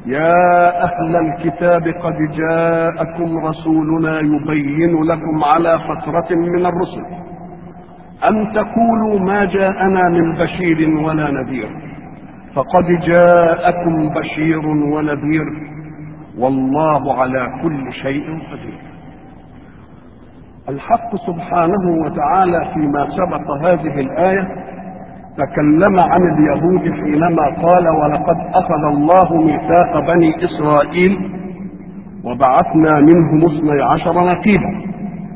يا أهل الكتاب قد جاءكم رسولنا يبين لكم على فترة من الرسل أن تقولوا ما جاءنا من بشير ولا نذير فقد جاءكم بشير ونذير والله على كل شيء قدير الحق سبحانه وتعالى فيما سبق هذه الآية تكلم عن اليهود حينما قال ولقد أخذ الله ميثاق بني إسرائيل وبعثنا منهم اثني عشر نقيبا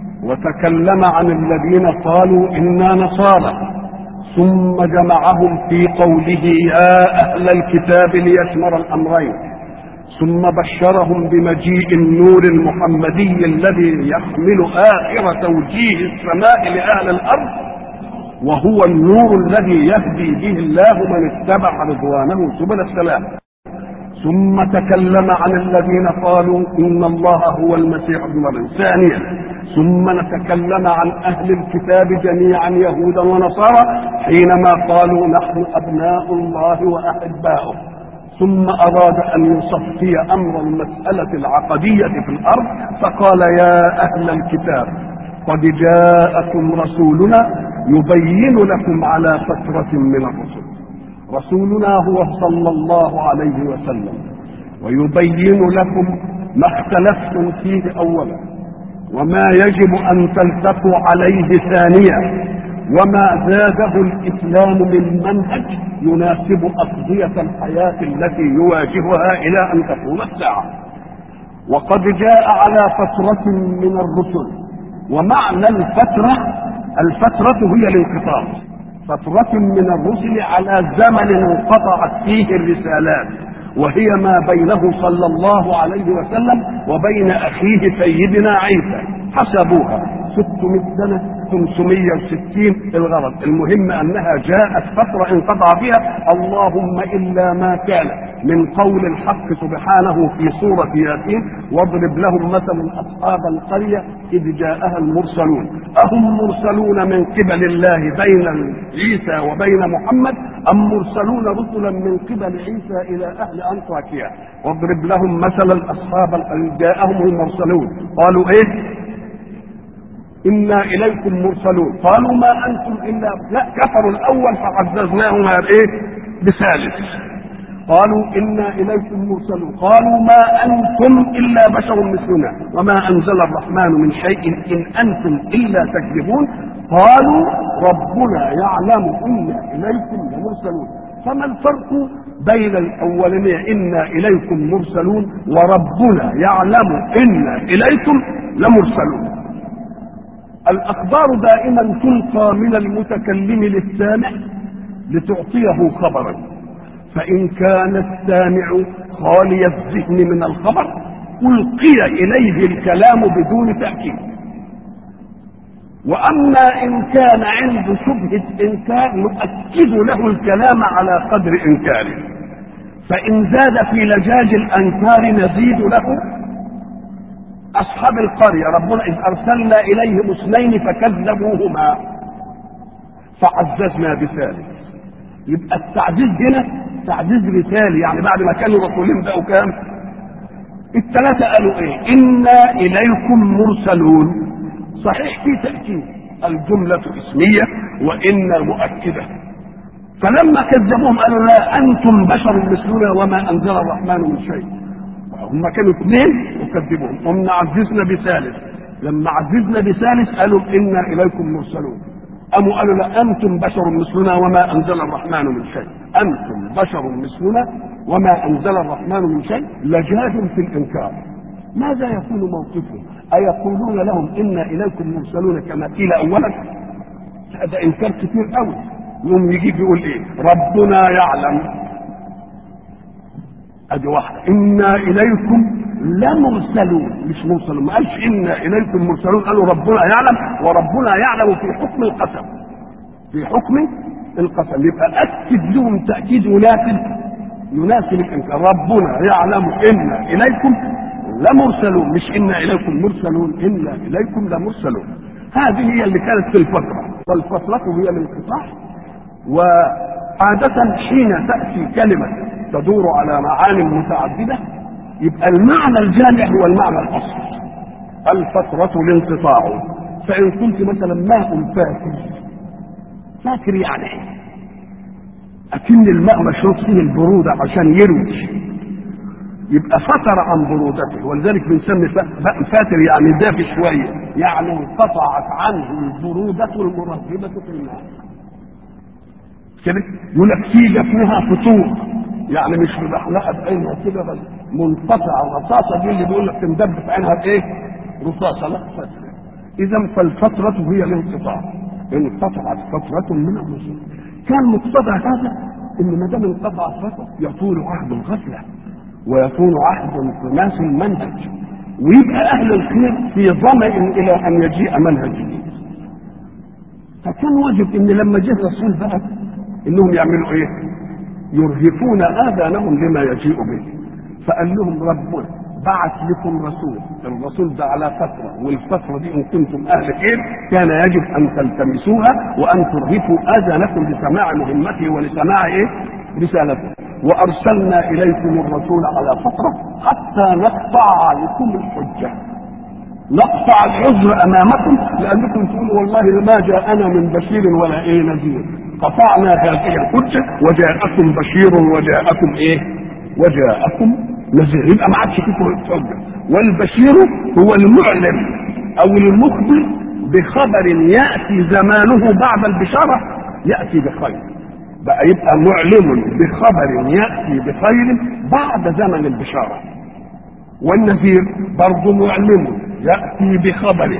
وتكلم عن الذين قالوا إنا نصارى ثم جمعهم في قوله يا أهل الكتاب ليشمر الأمرين ثم بشرهم بمجيء النور المحمدي الذي يحمل آخر توجيه السماء لأهل الأرض وهو النور الذي يهدي به الله من اتبع رضوانه سبل السلام ثم تكلم عن الذين قالوا ان الله هو المسيح ابن مريم ثانيا ثم نتكلم عن اهل الكتاب جميعا يهودا ونصارى حينما قالوا نحن ابناء الله واحباؤه ثم اراد ان يصفي امر المساله العقديه في الارض فقال يا اهل الكتاب قد جاءكم رسولنا يبين لكم على فترة من الرسل رسولنا هو صلى الله عليه وسلم ويبين لكم ما اختلفتم فيه أولا وما يجب أن تلتقوا عليه ثانيا وما زاده الإسلام من منهج يناسب أقضية الحياة التي يواجهها إلى أن تقوم الساعة وقد جاء على فترة من الرسل ومعنى الفترة الفترة هي الانقطاع فترة من الرسل على زمن انقطعت فيه الرسالات وهي ما بينه صلى الله عليه وسلم وبين أخيه سيدنا عيسى حسبوها 600 سنة 560 الغرض المهم أنها جاءت فترة انقطع فيها اللهم إلا ما كان من قول الحق سبحانه في سورة ياسين واضرب لهم مثلا أصحاب القرية إذ جاءها المرسلون أهم مرسلون من قبل الله بين عيسى وبين محمد أم مرسلون رسلا من قبل عيسى إلى أهل أنطاكيا واضرب لهم مثلا أصحاب القرية جاءهم المرسلون قالوا إيه إنا إليكم مرسلون قالوا ما أنتم إلا لا كفروا الأول فعززناهم إيه بثالث قالوا إنا إليكم مرسلون قالوا ما أنتم إلا بشر مثلنا وما أنزل الرحمن من شيء إن أنتم إلا تكذبون قالوا ربنا يعلم إنا إليكم لمرسلون فما الفرق بين الأولين إنا إليكم مرسلون وربنا يعلم إنا إليكم لمرسلون الأخبار دائما تلقى من المتكلم للسامع لتعطيه خبرا فإن كان السامع خالي الذهن من الخبر ألقي إليه الكلام بدون تأكيد وأما إن كان عنده شبهة إنكار نؤكد له الكلام على قدر إنكاره فإن زاد في لجاج الأنكار نزيد له أصحاب القرية ربنا إذ أرسلنا إليهم اثنين فكذبوهما فعززنا بثالث يبقى التعزيز هنا تعزيز مثالي يعني بعد ما كانوا رسولين بقوا كام؟ الثلاثة قالوا إيه؟ إنا إليكم مرسلون صحيح في تأكيد الجملة اسمية وإن مؤكدة فلما كذبوهم قالوا لا أنتم بشر مثلنا وما أنزل الرحمن من شيء هم كانوا اثنين وكذبوهم قمنا عززنا بثالث لما عززنا بثالث قالوا انا اليكم مرسلون قاموا قالوا لا انتم بشر مثلنا وما انزل الرحمن من شيء انتم بشر مثلنا وما انزل الرحمن من شيء لجاج في الانكار ماذا يكون موقفهم ايقولون لهم انا اليكم مرسلون كما قيل اولا هذا انكار كتير قوي يوم يجي يقول ايه ربنا يعلم ادي واحده انا اليكم لمرسلون مش مرسلون ما قالش انا اليكم مرسلون قالوا ربنا يعلم وربنا يعلم في حكم القسم في حكم القسم يبقى اكد لهم تاكيد يناسب يناسب الانكار ربنا يعلم انا اليكم لمرسلون مش انا اليكم مرسلون انا اليكم لمرسلون هذه هي اللي كانت في الفتره والفتره هي الانقطاع وعاده حين تاتي كلمه تدور على معان متعددة يبقى المعنى الجامع هو المعنى الأصلي الفترة الانقطاع فإن قلت مثلا ماء فاكر فاكر يعني ايه؟ أكن الماء مشروب فيه البرودة عشان يروي يبقى فتر عن برودته ولذلك بنسمي فاتر يعني دافي شوية يعني انقطعت عنه البرودة المرهبة في الماء كده يقول لك في جفنها فطور يعني مش مدحلقه بعينها كده بل منقطعه الرصاصه دي اللي بيقول لك تندب في عينها بايه؟ رصاصه لا فتره اذا فالفتره هي الانقطاع انقطعت فتره من الرسل كان مقتضى هذا ان ما دام انقطعت فتره يطول عهد الغفله ويكون عهد انطماس المنهج ويبقى اهل الخير في ظمأ الى ان يجيء منهج جديد فكان واجب ان لما جه الرسول بقى انهم يعملوا ايه يرهفون اذانهم لما يجيء به فقال لهم ربنا بعث لكم رسول الرسول ده على فترة والفترة دي إن كنتم أهل خير كان يجب أن تلتمسوها وأن ترهفوا آذانكم لسماع مهمته ولسماع إيه؟ رسالته وأرسلنا إليكم الرسول على فترة حتى نقطع عليكم الحجة نقطع العذر أمامكم لأنكم تقولوا والله ما جاءنا من بشير ولا إيه نذير قطعنا هذه الحجة وجاءكم بشير وجاءكم إيه وجاءكم نذير يبقى ما عادش فيكم حجة والبشير هو المعلم أو المخبر بخبر يأتي زمانه بعد البشارة يأتي بخير بقى يبقى معلم بخبر يأتي بخير بعد زمن البشارة والنذير برضه معلم يأتي بخبر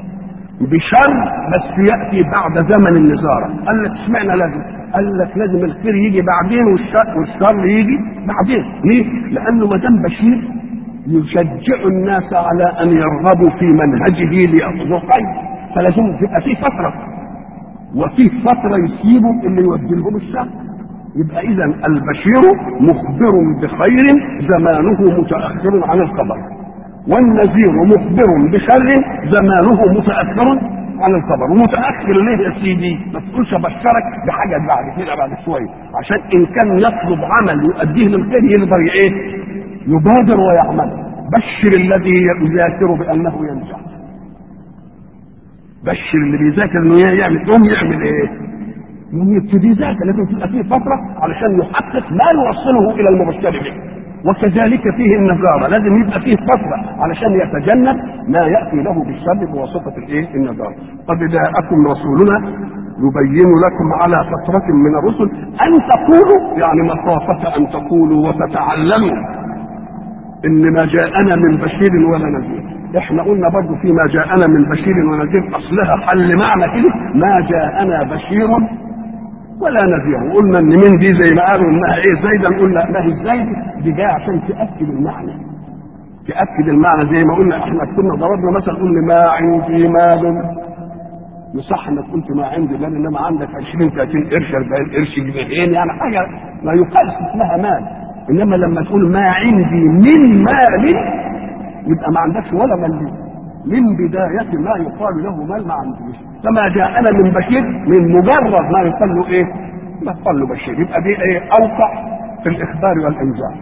بشر بس يأتي بعد زمن النزارة قال لك اشمعنى لازم قال لك لازم الخير يجي بعدين والشر, والشر يجي بعدين ليه لأنه ما دام بشير يشجع الناس على أن يرغبوا في منهجه ليأخذوا خير فلازم تبقى في فترة وفي فترة يسيبوا اللي يودي لهم الشر يبقى إذا البشير مخبر بخير زمانه متأخر عن الخبر والنذير مخبر بشر زمانه متأخر عن الخبر ومتأخر ليه يا سيدي ما تقولش أبشرك بحاجة بعد كده بعد شوية عشان إن كان يطلب عمل يؤديه للخير يقدر إيه يبادر ويعمل بشر الذي يذاكر بأنه ينجح بشر اللي بيذاكر انه يعمل يوم يعمل ايه؟ يوم يبتدي يذاكر لازم تبقى فيه فتره علشان يحقق ما يوصله الى المبشر به وكذلك فيه النذاره لازم يبقى فيه فتره علشان يتجنب ما ياتي له بالشر بواسطه الايه؟ النذاره قد جاءكم رسولنا يبين لكم على فترة من الرسل أن تقولوا يعني مخافة أن تقولوا وتتعلموا إن ما جاءنا من بشير ولا نذير احنا قلنا برضه فيما جاءنا من بشير ونذير اصلها حل معنى كده ما جاءنا بشير ولا نذير وقلنا ان من دي زي ما قالوا انها ايه زايده قلنا ما هي زايده دي جايه عشان تاكد المعنى تاكد المعنى زي ما قلنا احنا كنا ضربنا مثلا قلنا ما عندي مال يصح انك قلت ما عندي مال انما عندك 20 30 قرش 40 قرش جنيهين يعني حاجه ما يقال اسمها مال انما لما تقول ما عندي من مال يبقى ما عندكش ولا مال من بداية ما يقال له مال ما عندوش فما جاءنا من بشير من مجرد ما يقال له ايه ما يقال له بشير يبقى دي ايه اوقع في الاخبار والانذار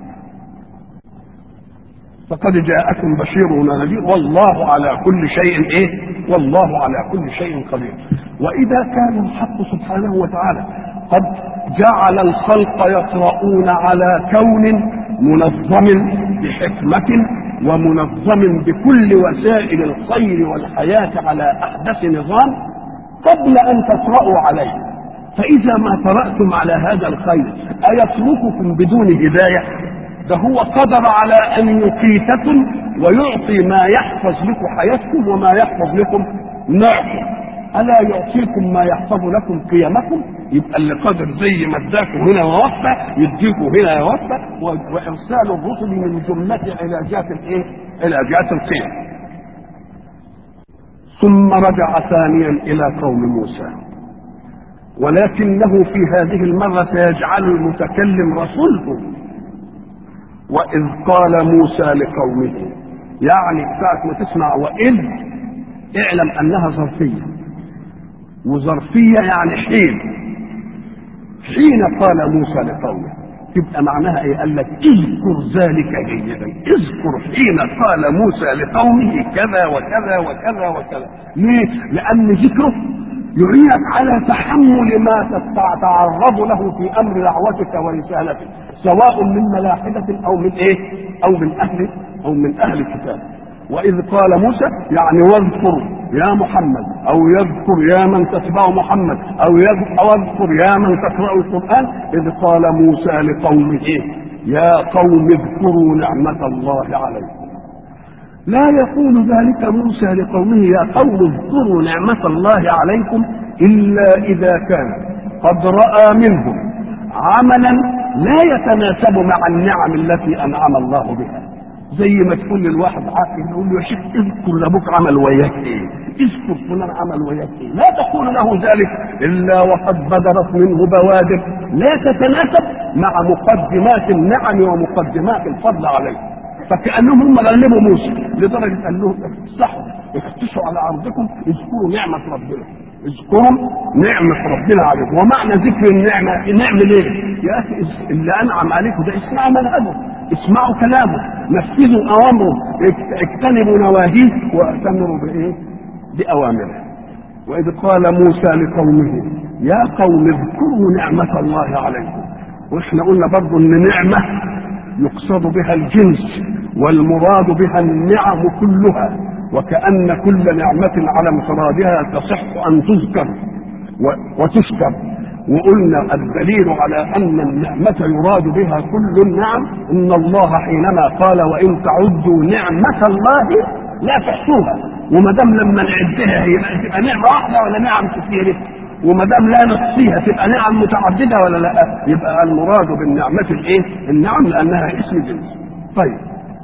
فقد جاءكم بشير ونذير والله على كل شيء ايه والله على كل شيء قدير واذا كان الحق سبحانه وتعالى قد جعل الخلق يقرؤون على كون منظم بحكمة ومنظم بكل وسائل الخير والحياة على أحدث نظام قبل أن تقرأوا عليه فإذا ما قرأتم على هذا الخير أيترككم بدون هداية ده هو قدر على أن يقيتكم ويعطي ما يحفظ لكم حياتكم وما يحفظ لكم نوعكم ألا يعطيكم ما يحفظ لكم قيمكم يبقى اللي قادر زي ما اداكم هنا ووفى يديكم هنا يوفى وارسال الرسل من جمله علاجات الايه؟ علاجات القيم. ثم رجع ثانيا الى قوم موسى. ولكنه في هذه المره سيجعل المتكلم رسوله. واذ قال موسى لقومه يعني ساعه ما تسمع واذ اعلم انها ظرفيه. وظرفيه يعني حين حين قال موسى لقومه تبقى معناها ايه قال لك اذكر ذلك جيدا اذكر حين قال موسى لقومه كذا وكذا وكذا وكذا ليه لان ذكره يعينك على تحمل ما تتعرض له في امر دعوتك ورسالتك سواء من ملاحدة او من ايه او من اهل او من اهل الكتاب واذ قال موسى يعني واذكر يا محمد او يذكر يا من تتبع محمد او يذكر يا من تقرا القران اذ قال موسى لقومه يا قوم اذكروا نعمه الله عليكم لا يقول ذلك موسى لقومه يا قوم اذكروا نعمه الله عليكم الا اذا كان قد راى منهم عملا لا يتناسب مع النعم التي انعم الله بها زي ما تقول للواحد عاقل يقول له يا شيخ اذكر ابوك عمل وياك ايه؟ اذكر فلان عمل وياك ايه؟ لا تقول له ذلك الا وقد بدرت منه بوادر لا تتناسب مع مقدمات النعم ومقدمات الفضل عليه. فكانهم هم غلبوا موسى لدرجه قال لهم افتحوا افتشوا على ارضكم اذكروا نعمه ربنا. اذكروا نعمة ربنا عليكم ومعنى ذكر النعمة نعمة ليه؟ يا أخي اللي أنعم عليكم ده اسمعوا منهجه اسمعوا كلامه نفذوا أوامره اجتنبوا نواهيه وأتمروا بإيه؟ بأوامره وإذ قال موسى لقومه يا قوم اذكروا نعمة الله عليكم واحنا قلنا برضو ان نعمة يقصد بها الجنس والمراد بها النعم كلها وكأن كل نعمة على انفرادها تصح أن تذكر وتشكر وقلنا الدليل على أن النعمة يراد بها كل النعم إن الله حينما قال وإن تعدوا نعمة الله لا تحصوها وما دام لما نعدها هي تبقى نعمة واحدة ولا نعم كثيرة وما دام لا نحصيها تبقى نعم متعددة ولا لا يبقى المراد بالنعمة الايه؟ النعم لأنها اسم جنس طيب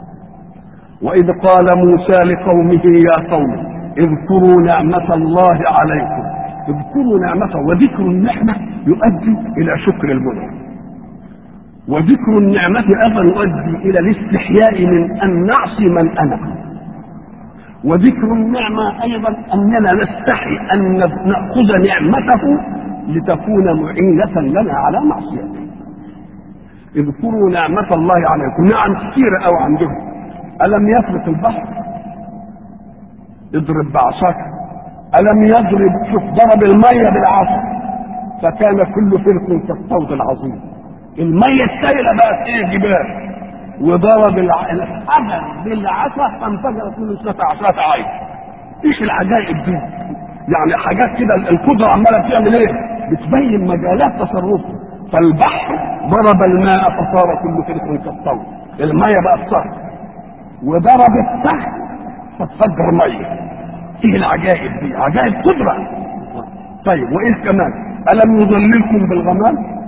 وإذ قال موسى لقومه يا قوم اذكروا نعمة الله عليكم اذكروا نعمته وذكر النعمة يؤدي إلى شكر المنعم وذكر النعمة أيضا يؤدي إلى الاستحياء من أن نعصي من أنعم وذكر النعمة أيضا أننا نستحي أن نأخذ نعمته لتكون معينة لنا على معصيته اذكروا نعمة الله عليكم نعم كثيرة أو عندهم ألم يفلق البحر اضرب بعصاك ألم يضرب شوف ضرب المية بالعصا فكان كل فرق كالطود العظيم المية السائلة بقت ايه جبال وضرب الحجر بالعصا فانفجرت منه اثنتا عشرة عين ايش العجائب دي يعني حاجات كده القدرة عمالة بتعمل ايه بتبين مجالات تصرفه فالبحر ضرب الماء فصار كل فرق كالطود المية بقت صهر وضرب السحر فتفجر ميه ايه العجائب دي عجائب قدرة طيب وايه كمان الم يضللكم بالغمام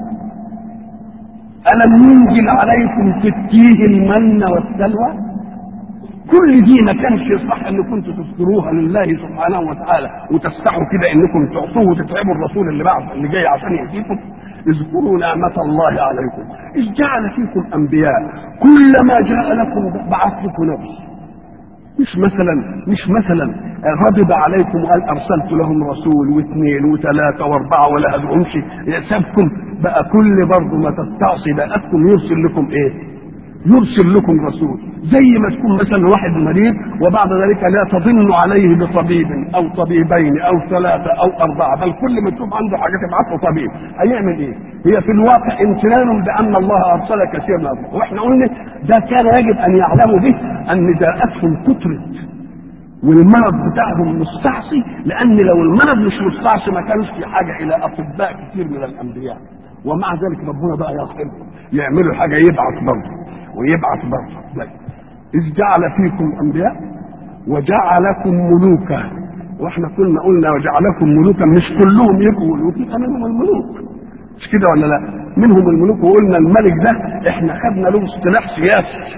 الم ينزل عليكم في التيه المن والسلوى كل دي ما كانش صح ان كنتوا تذكروها لله سبحانه وتعالى وتستحوا كده انكم تعصوه وتتعبوا الرسول اللي بعد اللي جاي عشان يأتيكم اذكروا نعمة الله عليكم إذ جعل فيكم أنبياء كلما جاء لكم بعث لكم نبي مش مثلا مش مثلا غضب عليكم وقال ارسلت لهم رسول واثنين وثلاثه واربعه ولا ادعوهمش سابكم بقى كل برضه ما تستعصي بقتكم يرسل لكم ايه؟ يرسل لكم رسول زي ما تكون مثلا واحد مريض وبعد ذلك لا تظن عليه بطبيب او طبيبين او ثلاثه او اربعه بل كل ما تشوف عنده حاجه تبعت له طبيب هيعمل ايه؟ هي في الواقع امتنان بان الله ارسل كثير من الأرض. واحنا قلنا ده كان يجب ان يعلموا به ان جاءتهم كترت والمرض بتاعهم مستعصي لان لو المرض مش مستعصي ما كانش في حاجه الى اطباء كثير من الانبياء ومع ذلك ربنا بقى يرحمهم يعملوا حاجه يبعث برضه ويبعث برضه إذ جعل فيكم أنبياء وجعلكم ملوكا واحنا كنا قلنا وجعلكم ملوكا مش كلهم يبقوا ملوك يبقى منهم الملوك مش كده ولا لا؟ منهم الملوك وقلنا الملك ده احنا خدنا له اصطلاح سياسي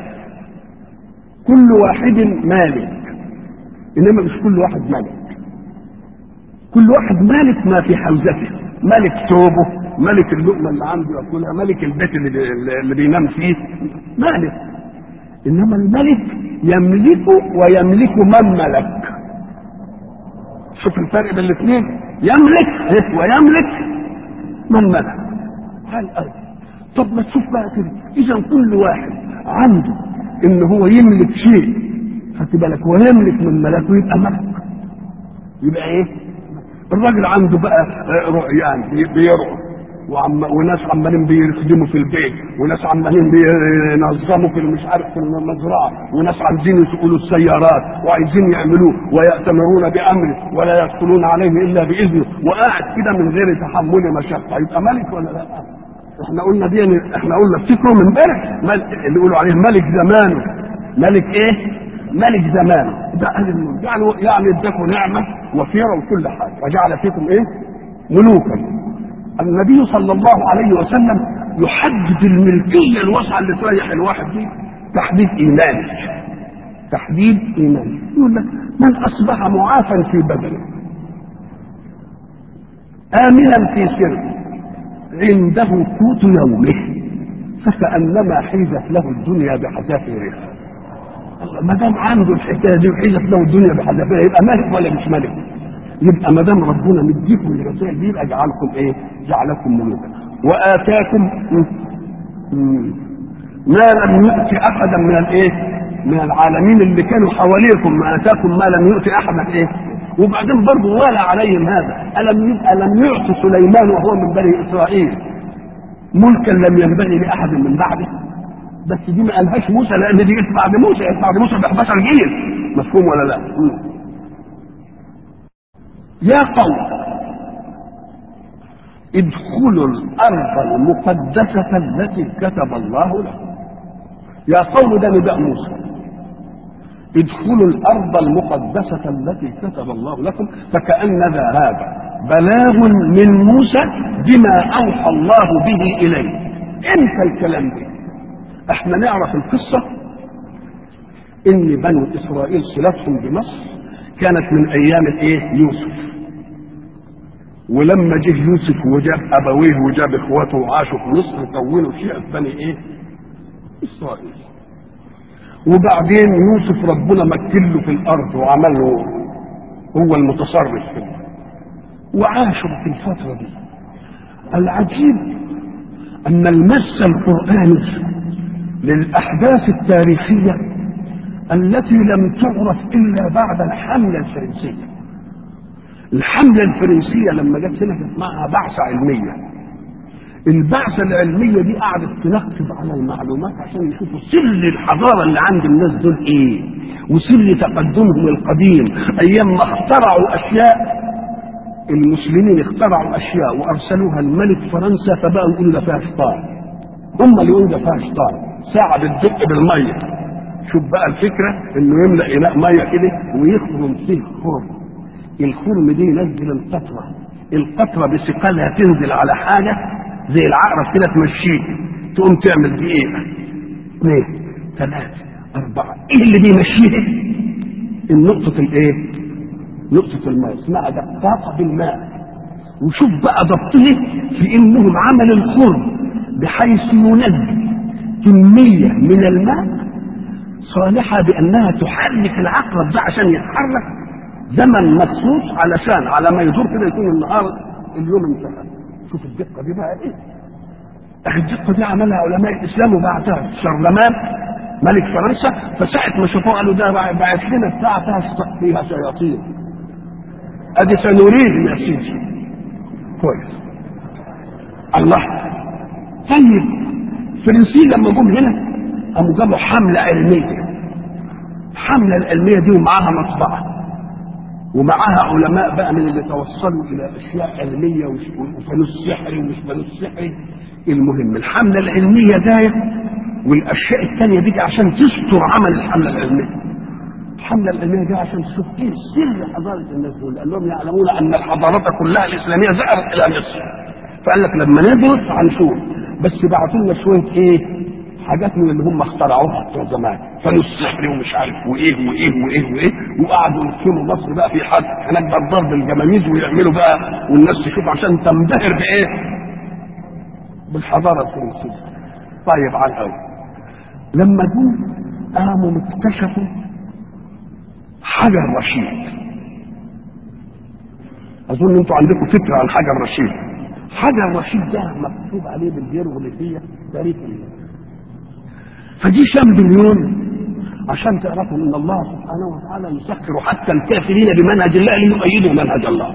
كل واحد مالك انما مش كل واحد ملك كل واحد مالك ما في حوزته ملك ثوبه ملك اللقمه اللي عنده ياكلها ملك البيت اللي, بي... اللي بينام فيه مالك انما الملك يملك ويملك من ملك شوف الفرق بين الاثنين يملك ويملك من ملك هل أرض طب ما تشوف بقى كده اذا كل واحد عنده ان هو يملك شيء خدت بالك هو يملك من ملكه يبقى ملك يبقى ايه الراجل عنده بقى آه، يعني بي- بيرعى وعم وناس عمالين بيخدموا في البيت وناس عمالين بينظموا في مش عارف في المزرعه وناس عايزين يسوقوا السيارات وعايزين يعملوه ويأتمرون بامره ولا يدخلون عليه الا باذنه وقاعد كده من غير تحمل مشقه يبقى ملك ولا لا؟ احنا قلنا دي احنا قلنا افتكروا من امبارح مل- اللي يقولوا عليه ملك زمانه ملك ايه؟ ملك زمانه ده اهل الملك يعني يعني اداكم نعمه وفيره وكل حاجه وجعل فيكم ايه؟ ملوكا النبي صلى الله عليه وسلم يحدد الملكيه الواسعه اللي تريح الواحد دي تحديد ايماني تحديد ايماني يقول لك من اصبح معافا في بدنه امنا في سره عنده قوت يومه فكانما حيزت له الدنيا بحذافيرها الله ما دام عنده الحكايه دي وحيزت له الدنيا بحذافيرها يبقى ملك ولا مش ملك؟ يبقى ما دام ربنا مديكم الرسائل دي يبقى جعلكم ايه؟ جعلكم ملوكا واتاكم مم. ما لم يؤت احدا من الايه؟ من العالمين اللي كانوا حواليكم ما اتاكم ما لم يؤت احدا ايه؟ وبعدين برضه ولا عليهم هذا الم ي- الم يعط سليمان وهو من بني اسرائيل ملكا لم ينبغي لاحد من بعده بس دي ما قالهاش موسى لان دي جت بعد موسى جت بعد موسى ب 11 جيل مفهوم ولا لا؟ مم. يا قوم ادخلوا الارض المقدسه التي كتب الله لكم يا قوم ده نداء موسى ادخلوا الارض المقدسه التي كتب الله لكم فكان ذا هذا بلاغ من موسى بما اوحى الله به اليه امتى الكلام ده احنا نعرف القصه ان بنو اسرائيل صلتهم بمصر كانت من ايام الايه يوسف ولما جه يوسف وجاب ابويه وجاب اخواته وعاشوا في مصر كونوا شيعة بني ايه اسرائيل وبعدين يوسف ربنا مكن له في الارض وعمل له هو المتصرف فيه وعاشوا في الفترة دي العجيب ان المس القرآني للاحداث التاريخية التي لم تعرف الا بعد الحملة الفرنسية الحملة الفرنسية لما جت هنا كانت معها بعثة علمية البعثة العلمية دي قعدت تنقب على المعلومات عشان يشوفوا سر الحضارة اللي عند الناس دول ايه وسر تقدمهم القديم ايام ما اخترعوا اشياء المسلمين اخترعوا اشياء وارسلوها الملك فرنسا فبقوا يقولوا ده فيها شيطان هم اللي يقولوا ده فيها شيطان ساعة بتدق بالمية شوف بقى الفكرة انه يملأ اناء مية كده ويخرم فيه خرم الخرم دي ينزل القطرة القطرة بثقلها تنزل على حاجة زي العقرب كده تمشيه تقوم تعمل دقيقة اثنين ثلاثة أربعة إيه اللي بيمشيها؟ النقطة الإيه؟ نقطة الماء اسمها دقاقة بالماء وشوف بقى ضبطه في إنهم عمل الخرم بحيث ينزل كمية من الماء صالحة بأنها تحرك العقرب ده عشان يتحرك زمن مخصوص علشان على ما يدور كده يكون النهار اليوم انتهى شوف الدقه دي بقى ايه اخي الدقه دي عملها علماء الاسلام وبعتها شرلمان ملك فرنسا فساعة ما شافوه قالوا ده بعت لنا بتاع فيها فيها شياطين ادي سنريهم يا سيدي كويس الله طيب الفرنسيين لما جم هنا قاموا جابوا حمله علميه الحمله العلميه دي ومعاها مطبعه ومعها علماء بقى من اللي توصلوا الى اشياء علميه وفانوس سحري ومش فانوس سحري المهم الحمله العلميه دايه والاشياء الثانيه دي عشان تستر عمل الحمله العلميه الحمله العلميه دي عشان تشوف ايه سر حضاره الناس دول لانهم يعلمون ان الحضارات كلها الاسلاميه ذهبت الى مصر فقال لك لما ندرس هنشوف بس بعتوا لنا شويه ايه حاجات من اللي هم اخترعوها بتوع زمان فانوس سحري ومش عارف وايه وايه وايه وايه وقعدوا يرسموا مصر بقى في حد هناك بقى ضرب الجماميز ويعملوا بقى والناس تشوف عشان تنبهر بايه؟ بالحضاره الفرنسيه. طيب على الاول لما جم قاموا اكتشفوا حجر رشيد اظن انتوا عندكم فكره عن حجر رشيد حجر رشيد ده مكتوب عليه بالهيروغليفيه تاريخ الله فدي شامبليون عشان تعرفوا ان الله سبحانه وتعالى يسخر حتى الكافرين بمنهج الله ليؤيدوا منهج الله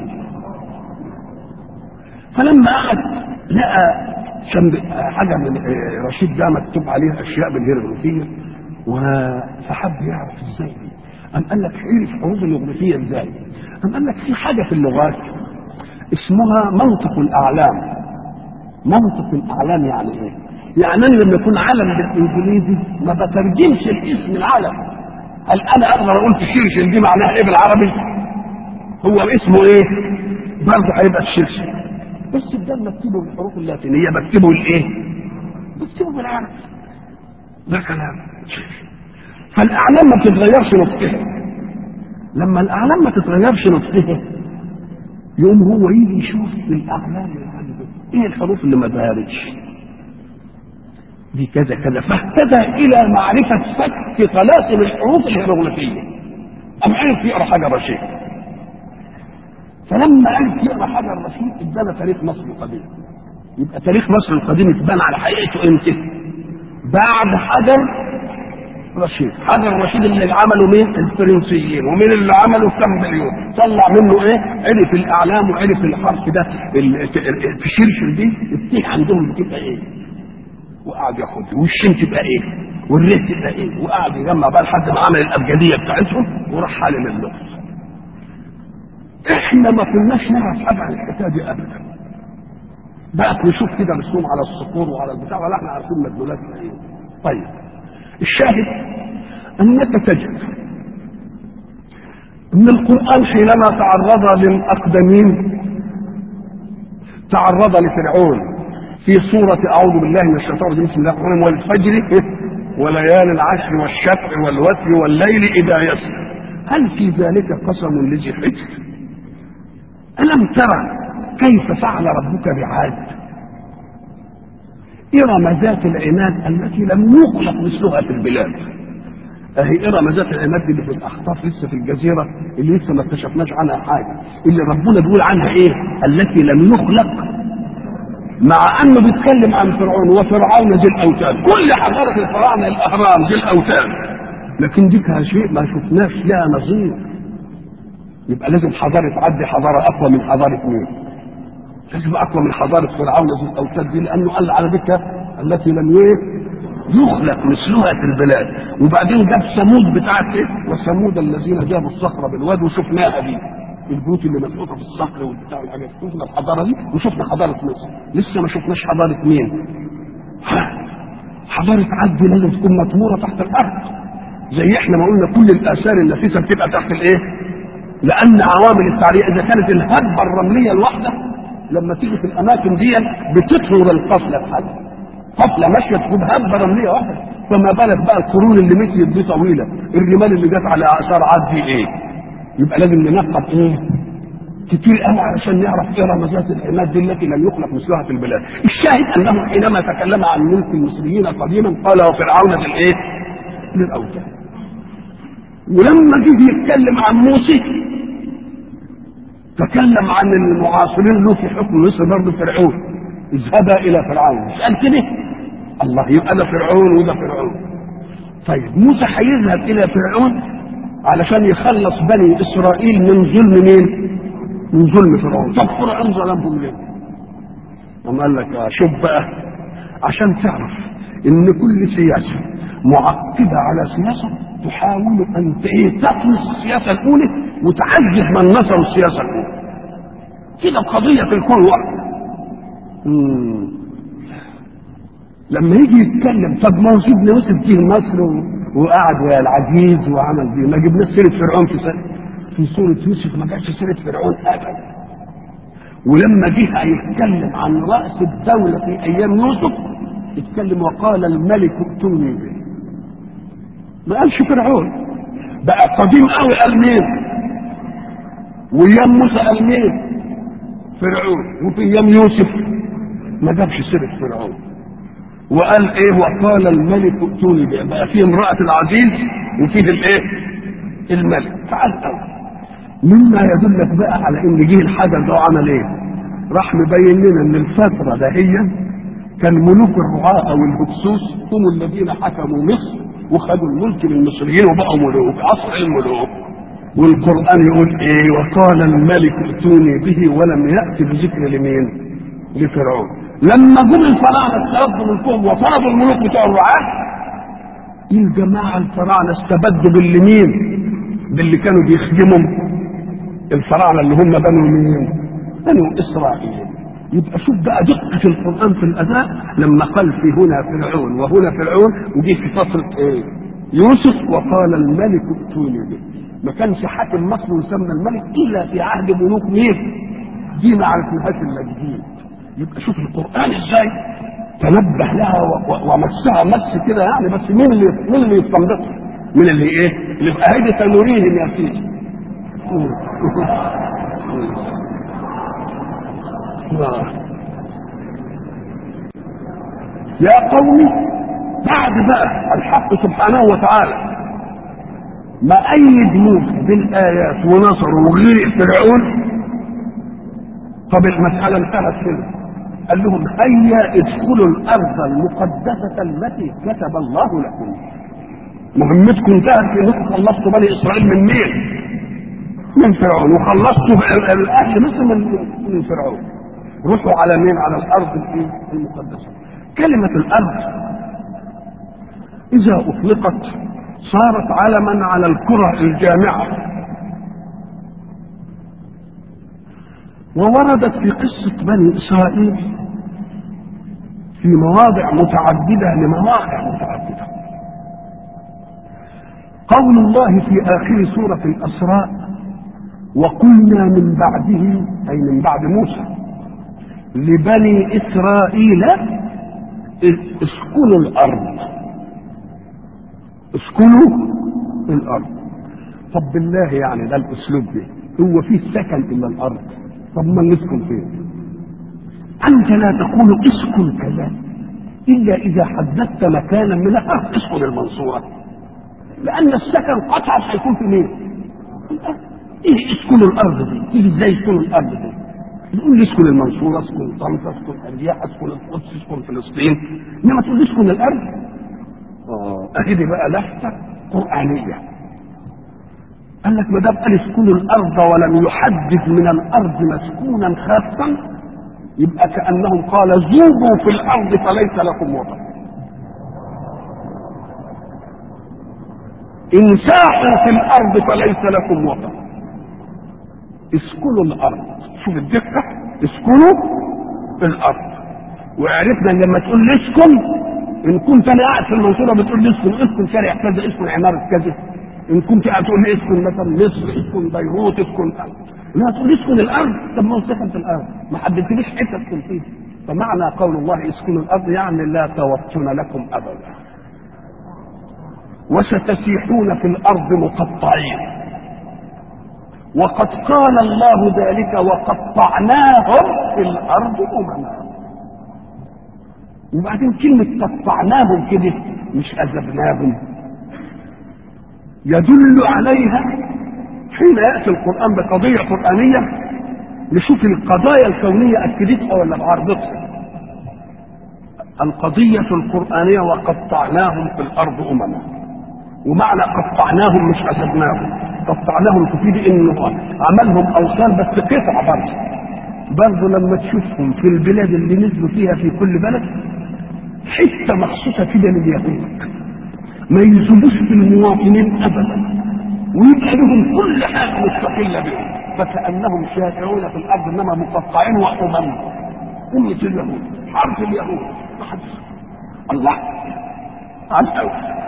فلما قعد لقى شمب حاجه من رشيد ده مكتوب عليها اشياء بالهيروغليفيه فحب يعرف ازاي دي قام قال لك عرف حروف الهيروغليفيه ازاي قام قال لك في حاجه في اللغات اسمها منطق الاعلام منطق الاعلام يعني ايه يعني انا لما يكون علم بالانجليزي ما بترجمش الاسم العلم هل انا اقدر اقول تشيرشل دي معناها ايه بالعربي هو اسمه ايه برضه هيبقى الشرشل بس ده مكتوبه بالحروف اللاتينيه بكتبه الايه بكتبه بالعربي ده كلام فالاعلام ما بتتغيرش نطقها لما الاعلام ما تتغيرش نطقها يقوم هو يجي يشوف الاعلام اللي عنده ايه الحروف اللي ما اتغيرتش دي كذا كذا فاهتدى الى معرفه فك طلاسم الحروف الهيروغليفيه ام عرف يقرا حجر رشيد فلما عرف يقرا حجر رشيد ادانا تاريخ مصر القديم يبقى تاريخ مصر القديم يتبان على حقيقته امتى؟ بعد حجر رشيد حجر رشيد اللي عمله مين الفرنسيين ومين اللي عمله كامبليون طلع منه ايه عرف الاعلام وعرف الحرف ده الشرشر دي التيه عندهم بتبقى ايه وقعد ياخد والشين تبقى ايه والريت تبقى ايه وقعد يجمع بقى لحد ما عمل الابجديه بتاعتهم وراح حالم اللغه احنا ما كناش نعرف حاجه عن الحكايه دي ابدا بقت نشوف كده رسوم على الصخور وعلى البتاع ولا احنا عارفين مدلولاتنا ايه طيب الشاهد انك تجد ان القران حينما تعرض للاقدمين تعرض لفرعون في سورة أعوذ بالله من الشيطان الرجيم بسم الله الرحمن الرحيم والفجر وليال العشر والشفع والوتر والليل إذا يسر هل في ذلك قسم لذي حجر؟ ألم ترى كيف فعل ربك بعاد؟ إرم ذات العناد التي لم يخلق مثلها في البلاد اهي ارم ذات العناد دي اللي في الاخطاف لسه في الجزيره اللي لسه ما اكتشفناش عنها حاجه اللي ربنا بيقول عنها ايه؟ التي لم يخلق مع انه بيتكلم عن فرعون وفرعون ذي الاوتاد كل حضاره الفراعنه الاهرام ذي الاوتاد لكن دي كان شيء ما شفناش لها نظير يبقى لازم حضاره تعدي حضاره اقوى من حضاره مين؟ لازم اقوى من حضاره فرعون ذي الاوتاد دي لانه قال على ذكر التي لم ايه؟ يخلق مثلها في البلاد وبعدين جاب ثمود بتاعت ايه؟ وثمود الذين جابوا الصخره بالواد وشفناها دي البيوت اللي مسقوطه في الصخر والبتاع والحاجات شفنا الحضاره دي وشفنا حضاره مصر لسه ما شفناش حضاره مين حضاره عد دي لازم تكون مطموره تحت الارض زي احنا ما قلنا كل الاثار النفيسه بتبقى تحت الايه لان عوامل التعريه اذا كانت الهبه الرمليه الواحده لما تيجي في الاماكن دي بتطهر القفله بحاجه قفله ماشيه تكون هبه رمليه واحده فما بالك بقى القرون اللي مشيت دي طويله الرمال اللي جت على اثار عاد دي ايه يبقى لازم ننقب ايه كتير قوي علشان نعرف ايه رمزات العماد دي التي لم يخلق مثلها في البلاد الشاهد انه حينما تكلم عن ملك المصريين قديما قال وفرعون ذي الايه للاوتاد ولما جه يتكلم عن موسى تكلم عن المعاصرين له في حكم مصر برضه فرعون اذهبا الى فرعون مش قال كده الله يبقى ده فرعون وده فرعون طيب موسى هيذهب الى فرعون علشان يخلص بني اسرائيل من ظلم مين؟ من ظلم فرعون طب فرعون ظلمهم ليه؟ قام قال لك شوف بقى عشان تعرف ان كل سياسه معقده على سياسه تحاول ان ايه تطمس السياسه الاولى وتعزز من نصر السياسه الاولى كده قضيه في الكون واحده لما يجي يتكلم طب ما هو سيدنا يوسف جه مصر وقعد ويا العزيز وعمل دي ما جبناش سيره فرعون في سنة في سوره يوسف ما جاتش سيره فرعون ابدا ولما جه هيتكلم عن راس الدوله في ايام يوسف اتكلم وقال الملك ائتوني به ما قالش فرعون بقى قديم قوي قال مين وايام موسى قال مين فرعون وفي ايام يوسف ما جابش سيره فرعون وقال ايه وقال الملك ائتوني به بقى فيه امراه العزيز وفيه الايه الملك تعال قوي مما يدلك بقى على ان جه الحجر ده وعمل ايه راح مبين لنا ان الفتره دهيا كان ملوك الرعاة او الهكسوس هم الذين حكموا مصر وخدوا الملك من المصريين وبقوا ملوك عصر الملوك والقران يقول ايه وقال الملك ائتوني به ولم يات بذكر لمين لفرعون لما جم الفراعنه استردوا ملكهم وطردوا الملوك بتوع الرعاة الجماعه الفراعنه استبدوا باللي مين باللي كانوا بيخدمهم الفراعنه اللي هم بنو مين بنو اسرائيل يبقى شوف بقى دقة القرآن في الأداء لما قال في هنا فرعون وهنا فرعون وجه في فصل إيه؟ يوسف وقال الملك ائتوني به ما كانش حاكم مصر يسمى الملك إلا في عهد ملوك مين؟ دي ما عرفناهاش إلا جديد يبقى شوف القرآن إزاي تنبه لها و- و- ومسها مس كده يعني بس مين اللي مين اللي يستنبطها؟ مين اللي إيه؟ اللي يبقى هيدي سنريهم يا سيدي آه. يا قوم بعد بقى الحق سبحانه وتعالى ما أيد موسى بالآيات ونصر وغير فرعون طب المسألة انتهت كده قال لهم هيا ادخلوا الأرض المقدسة التي كتب الله لكم مهمتكم انتهت في انكم خلصتوا بني إسرائيل من مين؟ من فرعون وخلصتوا الأهل مصر من من فرعون روحوا على مين على الارض الايه المقدسه كلمه الارض اذا اطلقت صارت علما على الكره الجامعه ووردت في قصه بني اسرائيل في مواضع متعدده لمواقع متعدده قول الله في اخر سوره الاسراء وقلنا من بعده اي من بعد موسى لبني اسرائيل اسكنوا الارض اسكنوا الارض طب بالله يعني ده الاسلوب ده هو فيه سكن الا الارض طب ما نسكن فين انت لا تقول اسكن كذا الا اذا حددت مكانا من الارض اسكن المنصوره لان السكن قطعا هيكون في مين ايه اسكنوا الارض دي ايه ازاي اسكنوا الارض دي تقول لي اسكن المنصورة اسكن طنطا اسكن ارياح اسكن القدس اسكن فلسطين انما تقول لي اسكن الارض اه اهي دي بقى لفته قرانيه قال لك ما دام قال اسكنوا الارض ولم يحدد من الارض مسكونا خاصا يبقى كانهم قال ذوبوا في الارض فليس لكم وطن انساحوا في الارض فليس لكم وطن اسكنوا الارض شوف الدقة اسكنوا الارض وعرفنا ان لما تقول لي اسكن ان كنت انا قاعد في المنصورة بتقول لي اسكن اسكن شارع كذا اسكن عمارة كذا ان كنت قاعد تقول لي اسكن مثلا مصر اسكن بيروت اسكن لا تقول لي اسكن الارض طب ما هو سكن في الارض ما حددتليش حته تسكن فيها فمعنى قول الله اسكنوا الارض يعني لا توطن لكم ابدا وستسيحون في الارض مقطعين وقد قال الله ذلك وقطعناهم في الارض امما وبعدين كلمة قطعناهم كده مش أذبناهم يدل عليها حين يأتي القرآن بقضية قرآنية نشوف القضايا الكونية أكدتها ولا بعرضتها القضية القرآنية وقطعناهم في الأرض أمما ومعنى قطعناهم مش أذبناهم قطعناهم تفيد انه عملهم اوصال بس قطع برضه برضه لما تشوفهم في البلاد اللي نزلوا فيها في كل بلد حته مخصوصه كده لليهود ما يلزموش في المواطنين ابدا ويبقى لهم كل حاجه مستقله بهم فكانهم شائعون في الارض انما مقطعين وامم امه اليهود حرف اليهود محدش الله عن أول.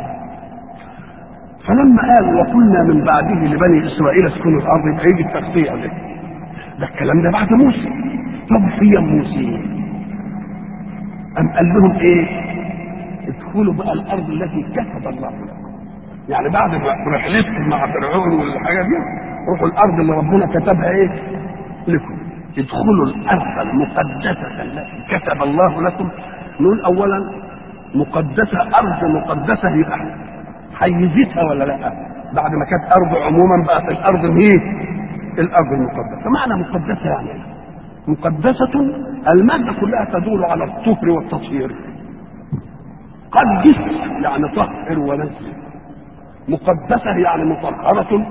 فلما قال وقلنا من بعده لبني اسرائيل اسكنوا الارض يبقى يجي التغطيه ده ده الكلام ده بعد موسى طب في موسى أم قال لهم ايه ادخلوا بقى الارض التي كتب الله لكم يعني بعد ما رحلتكم مع فرعون والحاجات دي روحوا الارض اللي ربنا كتبها ايه لكم ادخلوا الارض المقدسه التي كتب الله لكم نقول اولا مقدسه ارض مقدسه يبقى حيزتها ولا لا بعد ما كانت ارض عموما بقت الارض ايه الارض المقدسه معنى مقدسه يعني مقدسة المادة كلها تدور على الطهر والتطهير قدس يعني طهر ونزه مقدسة يعني مطهرة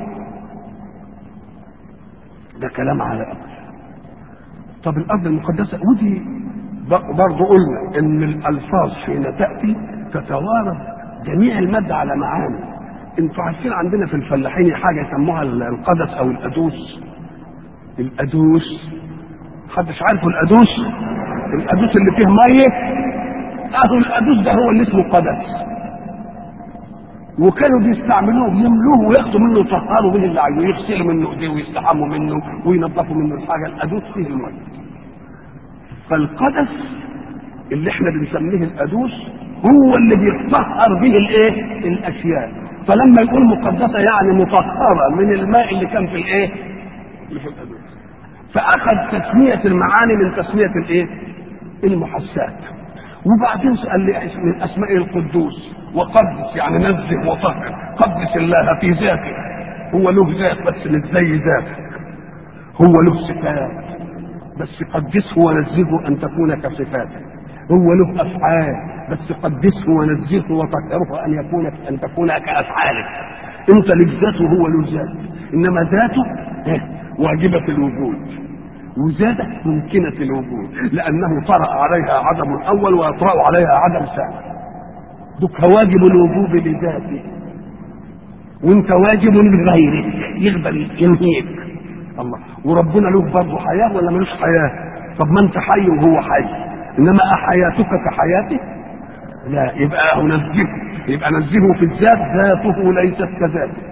ده كلام على أرض طب الأرض المقدسة ودي برضه قلنا إن الألفاظ حين تأتي تتوارد جميع المادة على معاني انتوا عارفين عندنا في الفلاحين حاجة يسموها القدس أو الأدوس الأدوس محدش عارفه الأدوس الأدوس اللي فيه مية أهو الأدوس ده هو اللي اسمه قدس وكانوا بيستعملوه يملوه وياخدوا منه يطهروا به اللي عايزه يغسلوا منه ايديه ويستحموا منه وينظفوا منه الحاجه الادوس فيه الميه فالقدس اللي احنا بنسميه الادوس هو اللي بيطهر به الايه الاشياء فلما يقول مقدسه يعني مطهره من الماء اللي كان في الايه اللي في الادوس فاخذ تسميه المعاني من تسميه الايه المحسات وبعدين قال لي من اسماء القدوس وقدس يعني نزه وطهر قدس الله في ذاته هو له ذات بس مش زي ذاتك هو له صفات بس قدسه ونزهه ان تكون كصفاتك هو له افعال بس قدسه ونزهه وطهره ان يكون ان تكون كافعالك انت لك ذاته هو له ذات انما ذاته واجبه الوجود وزادت ممكنة الوجود لأنه طرأ عليها عدم الأول ويطرأ عليها عدم ثاني دك واجب الوجوب لذاته وانت واجب لغيرك يقبل ينهيك الله وربنا له برضه حياة ولا ملوش حياة طب ما انت حي وهو حي انما احياتك كحياته لا يبقى نزهه يبقى نزهه في الذات ذاته ليست كذاته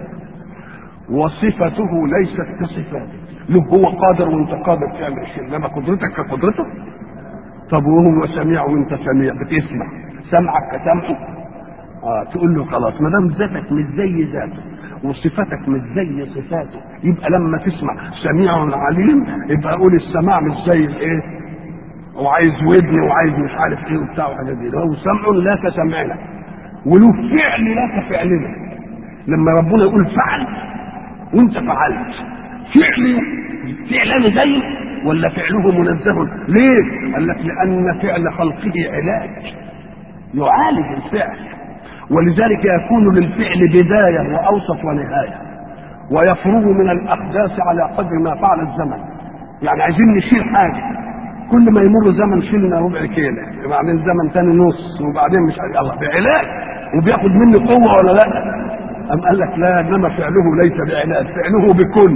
وصفته ليست كصفاته له هو قادر وانت قادر تعمل شيء انما قدرتك كقدرته طب وهو سميع وانت سميع بتسمع سمعك كسمعه اه تقول له خلاص ما دام ذاتك مش زي ذاته وصفاتك مش زي صفاته يبقى لما تسمع سميع عليم يبقى قول السماع مش زي الايه وعايز ودن وعايز مش عارف ايه وبتاع وحاجات دي هو سمع لا كسمعنا وله فعل لا كفعلنا لما ربنا يقول فعل وانت فعلت فعل فعلان زيه ولا فعله منزه ليه قال لك لان فعل خلقه علاج يعالج الفعل ولذلك يكون للفعل بداية وأوسط ونهاية ويفرغ من الأحداث على قدر ما فعل الزمن يعني عايزين نشيل حاجة كل ما يمر زمن شلنا ربع كيلو وبعدين زمن تاني نص وبعدين مش عارف الله بعلاج وبياخد مني قوة ولا لا أم قال لك لا إنما فعله ليس بعلاج فعله بكل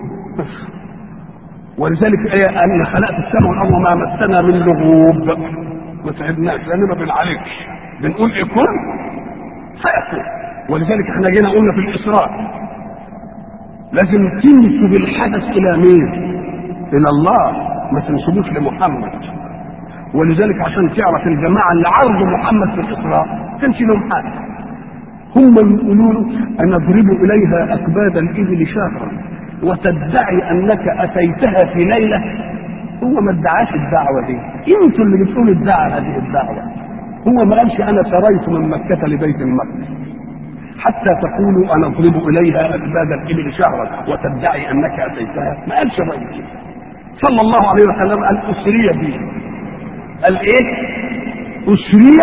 ولذلك ايه ان خلقت السماء والارض وما مسنا من لغوب ما تعبناش لان ما بنعالجش بنقول ايه كن فيكون ولذلك احنا جينا قلنا في الاسراء لازم تنسب الحدث الى مين الى الله ما تنسبوش لمحمد ولذلك عشان تعرف الجماعه اللي عرضوا محمد في الاسراء كانش لهم حاجه هم يقولون ان اضرب اليها اكباد الابل شهرا وتدعي انك اتيتها في ليله هو ما ادعاش الدعوه دي انتوا اللي بتقولوا ادعى هذه الدعوه هو ما قالش انا سريت من مكه لبيت المقدس حتى تقولوا انا اضرب اليها اكباد الابل شهرا وتدعي انك اتيتها ما قالش الراجل كده صلى الله عليه وسلم قال اسري بي قال ايه اسري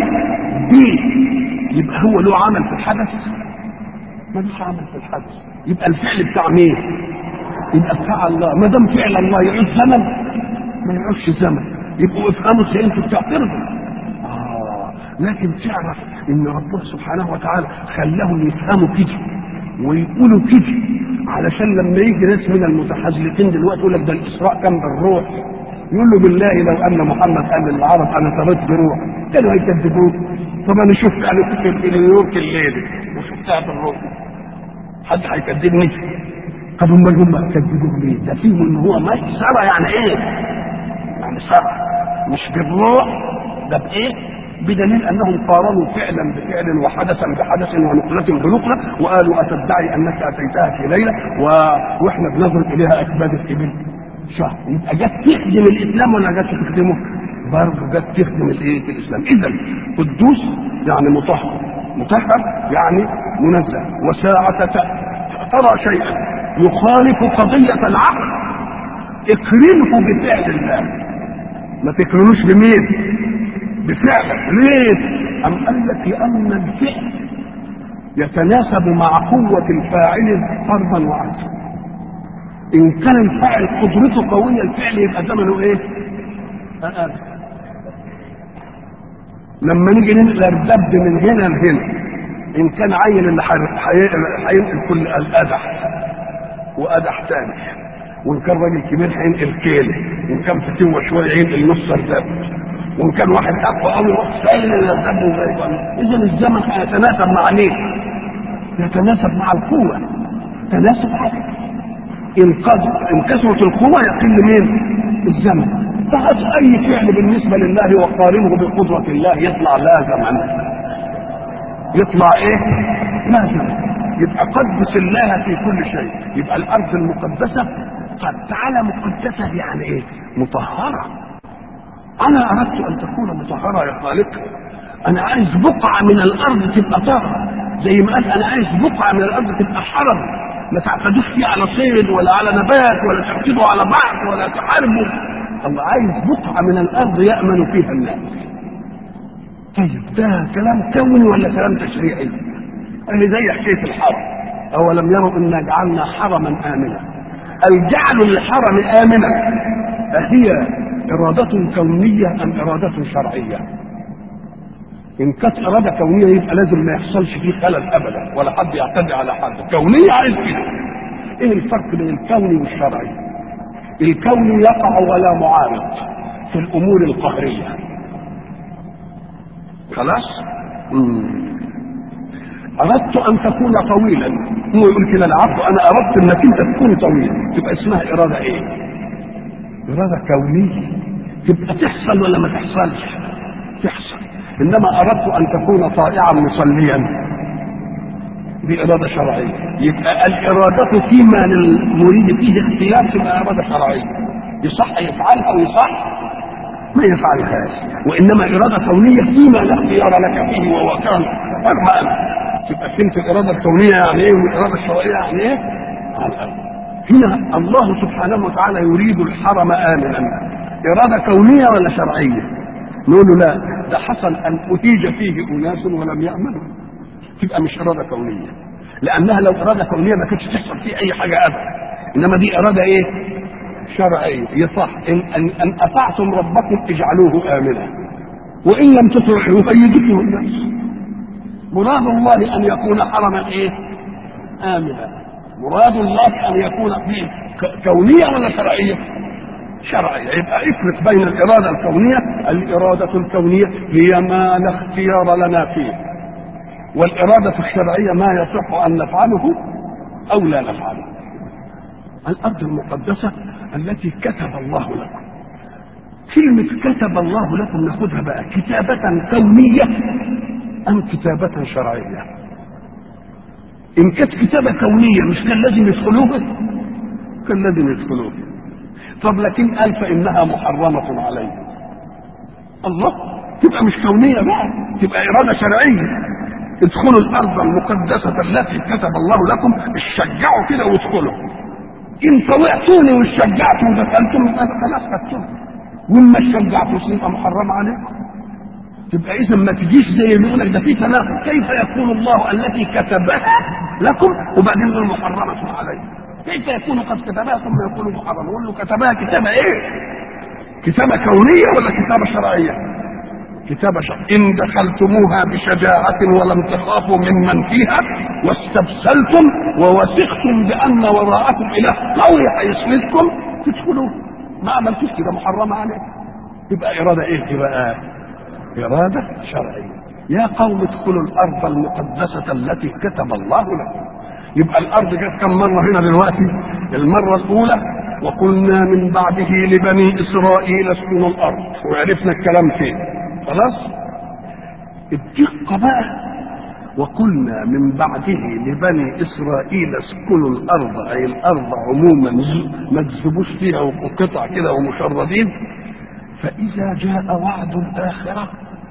بي يبقى هو له عمل في الحدث ملوش عمل في الحدث يبقى الفعل بتاع مين يبقى بتاع الله ما دام فعل الله يعود زمن ما يعودش زمن يبقوا افهموا ازاي انتوا بتعترضوا آه لكن تعرف ان ربنا سبحانه وتعالى خلاهم يفهموا كده ويقولوا كده علشان لما يجي ناس من المتحزلقين دلوقتي يقول لك ده الاسراء كان بالروح يقول له بالله لو ان محمد قال للعرب انا سريت بروح كانوا هيكذبوه طب انا شفت انا كنت في نيويورك الليله وشفتها بالروح حد هيكذبني طب امال هم كذبوه ليه؟ ده فيهم ان هو ماشي سرى يعني ايه؟ يعني سرى مش بالروح ده بايه؟ بدليل انهم قارنوا فعلا بفعل وحدثا بحدث ونقلة بنقلة وقالوا اتدعي انك اتيتها في ليلة و... واحنا بنظر اليها اكباد الابل شهر يبقى جت تخدم الاسلام ولا جت تخدمه؟ برضه جت تخدم الايه في الاسلام اذا قدوس يعني مطهر مطهر يعني منزه وساعة ترى شيئا يخالف قضية العقل اقرنه بفعل الله ما تقرنوش بمين بفعلك ليه ام قال لك لان الفعل يتناسب مع قوة الفاعل فرضا وعكسا ان كان الفاعل قدرته قوية الفعل يبقى زمنه ايه أقل لما نيجي ننقل الدب من هنا لهنا ان كان عين اللي هينقل كل القدح وقدح تاني وان كان راجل كبير هينقل كيلة وان كان فتوة شوية ينقل نص الدب وان كان واحد اقوى قوي يروح سايل الدب زي اذا الزمن هيتناسب مع ليه؟ يتناسب مع القوة تناسب حسب ان قد ان كثرت القوة يقل مين؟ الزمن فهذا اي فعل بالنسبة لله وقارنه بقدرة الله يطلع لازما يطلع ايه؟ لازما يبقى قدس الله في كل شيء يبقى الارض المقدسة قد تعالى مقدسة يعني ايه؟ مطهرة انا اردت ان تكون مطهرة يا خالق انا عايز بقعة من الارض تبقى طاهرة زي ما قال انا عايز بقعة من الارض تبقى حرم ما تعتدوش فيه على صيد ولا على نبات ولا تعتدوا على بعض ولا تحاربوا الله عايز بقعة من الارض يأمن فيها الناس طيب ده كلام كوني ولا كلام تشريعي اللي زي حكاية الحرم أولم يروا إنا جعلنا حرما آمنا الجعل للحرم آمنا أهي إرادة كونية أم إرادة شرعية إن كانت إرادة كونية يبقى لازم ما يحصلش فيه خلل أبدا ولا حد يعتدي على حد كونية عايز كده إيه الفرق بين الكوني والشرعي الكوني يقع ولا معارض في الأمور القهرية خلاص مم. اردت ان تكون طويلا هو يقول كده العبد انا اردت انك انت تكون طويل تبقى اسمها اراده ايه اراده كونيه تبقى تحصل ولا ما تحصلش تحصل انما اردت ان تكون طائعا مصليا دي اراده شرعيه يبقى الاراده فيما للمريد فيه اختيار تبقى اراده شرعيه يصح يفعلها ويصح ما يفعلهاش وانما اراده كونيه فيما لا اختيار لك فيه وهو كان فرما تبقى فهمت الاراده الكونيه يعني ايه والاراده الشرعيه يعني ايه؟ على الارض. هنا الله سبحانه وتعالى يريد الحرم امنا اراده كونيه ولا شرعيه؟ نقول له لا ده حصل ان اهيج فيه اناس ولم يامنوا تبقى مش اراده كونيه لانها لو اراده كونيه ما كانتش تحصل فيه اي حاجه ابدا انما دي اراده ايه؟ شرعيه يصح ان ان, أن اطعتم ربكم اجعلوه امنا وان لم تطيعوه فيجده الناس مراد الله ان يكون حرما ايه امنا مراد الله ان يكون فيه كونيه ولا شرعيه شرعيه يبقى افرق بين الاراده الكونيه الاراده الكونيه هي ما لا اختيار لنا فيه والاراده الشرعيه ما يصح ان نفعله او لا نفعله الارض المقدسه التي كتب الله لكم كلمه كتب الله لكم ناخدها بقى كتابه كونيه أم كتابة شرعية إن كانت كتابة كونية مش كان لازم يدخلوها كان لازم يدخلوها طب لكن قال فإنها محرمة عليه الله تبقى مش كونية بقى تبقى إرادة شرعية ادخلوا الأرض المقدسة التي كتب الله لكم اشجعوا كده وادخلوا إن طوعتوني واشجعتوا ودخلتم يبقى خلاص خدتم وإن ما اشجعتوش يبقى محرمة عليكم تبقى اذا ما تجيش زي ما يقول لك ده في تناقض كيف يكون الله التي كتبها لكم وبعدين يقول محرمة عليه كيف يكون قد كتبها ثم يقول محرم يقول له كتبها كتابة ايه كتابة كونية ولا كتابة شرعية كتابة شرعية إن دخلتموها بشجاعة ولم تخافوا ممن فيها واستبسلتم ووثقتم بأن وراءكم إله قوي هيسندكم تدخلوا ما عملتوش كده محرمة عليكم يبقى إرادة إيه دي بقى؟ إرادة شرعية يا قوم ادخلوا الأرض المقدسة التي كتب الله لكم يبقى الأرض جت كم مرة هنا دلوقتي المرة الأولى وقلنا من بعده لبني إسرائيل اسكنوا الأرض وعرفنا الكلام فين خلاص الدقة بقى وقلنا من بعده لبني إسرائيل اسكنوا الأرض أي الأرض عموما ما تذهبوش فيها وقطع كده ومشردين فإذا جاء وعد الآخرة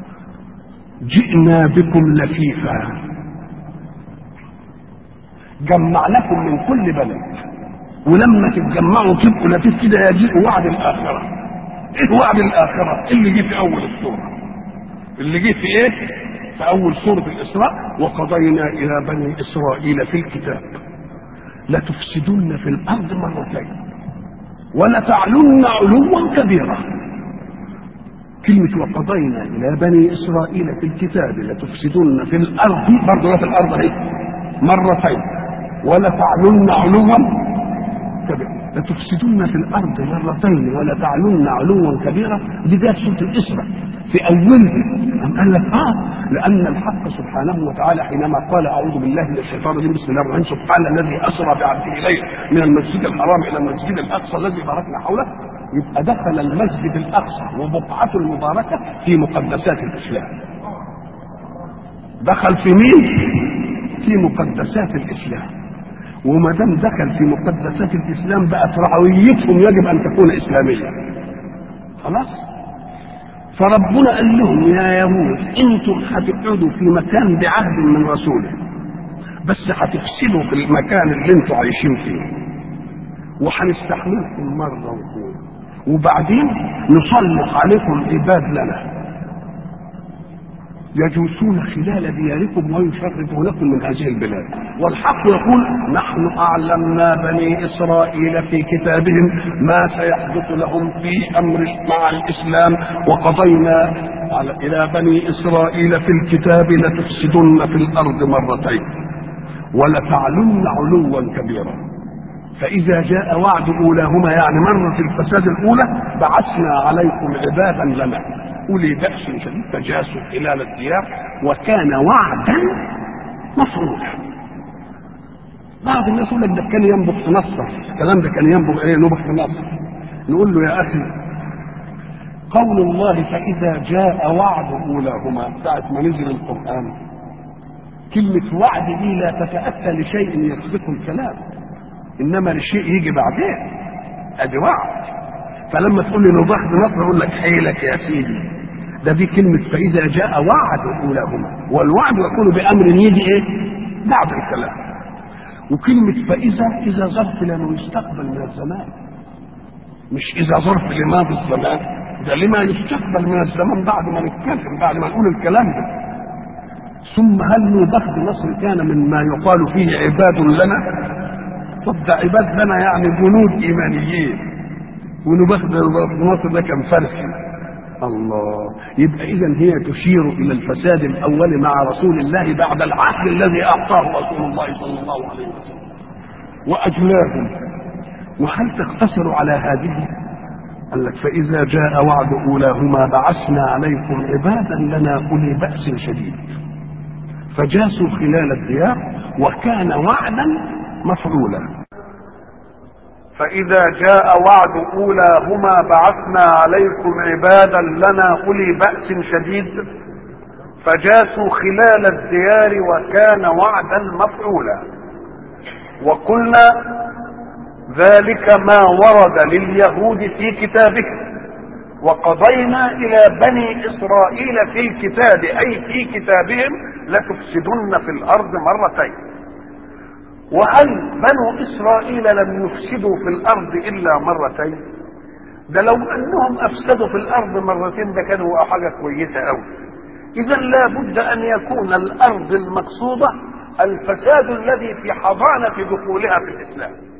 جئنا بكم لفيفا جمعناكم من كل بلد ولما تتجمعوا تبقوا لطيف كده يجيء وعد الاخره ايه وعد الاخره اللي جه في اول السوره اللي جه في ايه في اول سوره الاسراء وقضينا الى بني اسرائيل في الكتاب لتفسدن في الارض مرتين ولتعلن علوا كبيرا كلمة وقضينا إلى بني إسرائيل في الكتاب لتفسدن في الأرض برضه في الأرض هي مرتين ولتعلن علوا كبيرا لتفسدن في الارض مرتين ولتعلن علوا كبيرا دي جاءت سوره الاسراء في اولها أم قال لك اه لان الحق سبحانه وتعالى حينما قال اعوذ بالله من الشيطان الرجيم بسم الله الرحمن الرحيم سبحان الذي اسرى بعبده اليه من المسجد الحرام الى المسجد الاقصى الذي باركنا حوله يبقى دخل المسجد الاقصى وبقعته المباركه في مقدسات الاسلام دخل في مين؟ في مقدسات الاسلام وما دام دخل في مقدسات الاسلام بقت رعويتهم يجب ان تكون اسلاميه خلاص فربنا قال لهم يا يهود انتم هتقعدوا في مكان بعهد من رسوله بس هتفسدوا في المكان اللي انتم عايشين فيه وهنستحملكم مره وكون وبعدين نسلط عليكم عباد لنا يجوسون خلال دياركم ويشردونكم من هذه البلاد والحق يقول نحن أعلمنا بني إسرائيل في كتابهم ما سيحدث لهم في أمر مع الإسلام وقضينا على إلى بني إسرائيل في الكتاب لتفسدن في الأرض مرتين ولتعلن علوا كبيرا فإذا جاء وعد أولاهما يعني مرة الفساد الأولى بعثنا عليكم عبادا لنا أولي بأس شديد فجاسوا خلال الديار وكان وعدا مفروضا بعض الناس يقول لك ده كان ينبغ في نصر الكلام ده كان ينبغ ايه نبغ في نصر نقول له يا اخي قول الله فاذا جاء وعد اولاهما ساعه ما نزل القران كلمه وعد دي لا تتاتى لشيء يسبق الكلام انما لشيء يجي بعدين ادي وعد فلما تقول لي نضاح بنصر اقول لك حيلك يا سيدي ده دي كلمة فإذا جاء وعد أولاهما والوعد يكون بأمر يجي إيه؟ بعد الكلام وكلمة فإذا إذا ظرف لما يستقبل من الزمان مش إذا ظرف لماضي الزمان ده لما يستقبل من الزمان بعد ما نتكلم بعد ما نقول الكلام ده ثم هل نوبخ بمصر كان من ما يقال فيه عباد لنا طب ده عباد لنا يعني جنود إيمانيين ونوبخ بمصر ده كان فارسي الله يبقى اذا هي تشير الى الفساد الاول مع رسول الله بعد العهد الذي اعطاه رسول الله صلى الله عليه وسلم واجلاهم وهل تقتصر على هذه قال لك فاذا جاء وعد اولاهما بعثنا عليكم عبادا لنا اولي باس شديد فجاسوا خلال الديار وكان وعدا مفعولا فإذا جاء وعد أولاهما بعثنا عليكم عبادا لنا أولي بأس شديد فجاسوا خلال الديار وكان وعدا مفعولا وقلنا ذلك ما ورد لليهود في كتابهم وقضينا إلى بني إسرائيل في الكتاب أي في كتابهم لتفسدن في الأرض مرتين وهل بنو اسرائيل لم يفسدوا في الارض الا مرتين ده لو انهم افسدوا في الارض مرتين ده كانوا حاجه كويسه قوي اذا لا بد ان يكون الارض المقصوده الفساد الذي في حضانه دخولها في الاسلام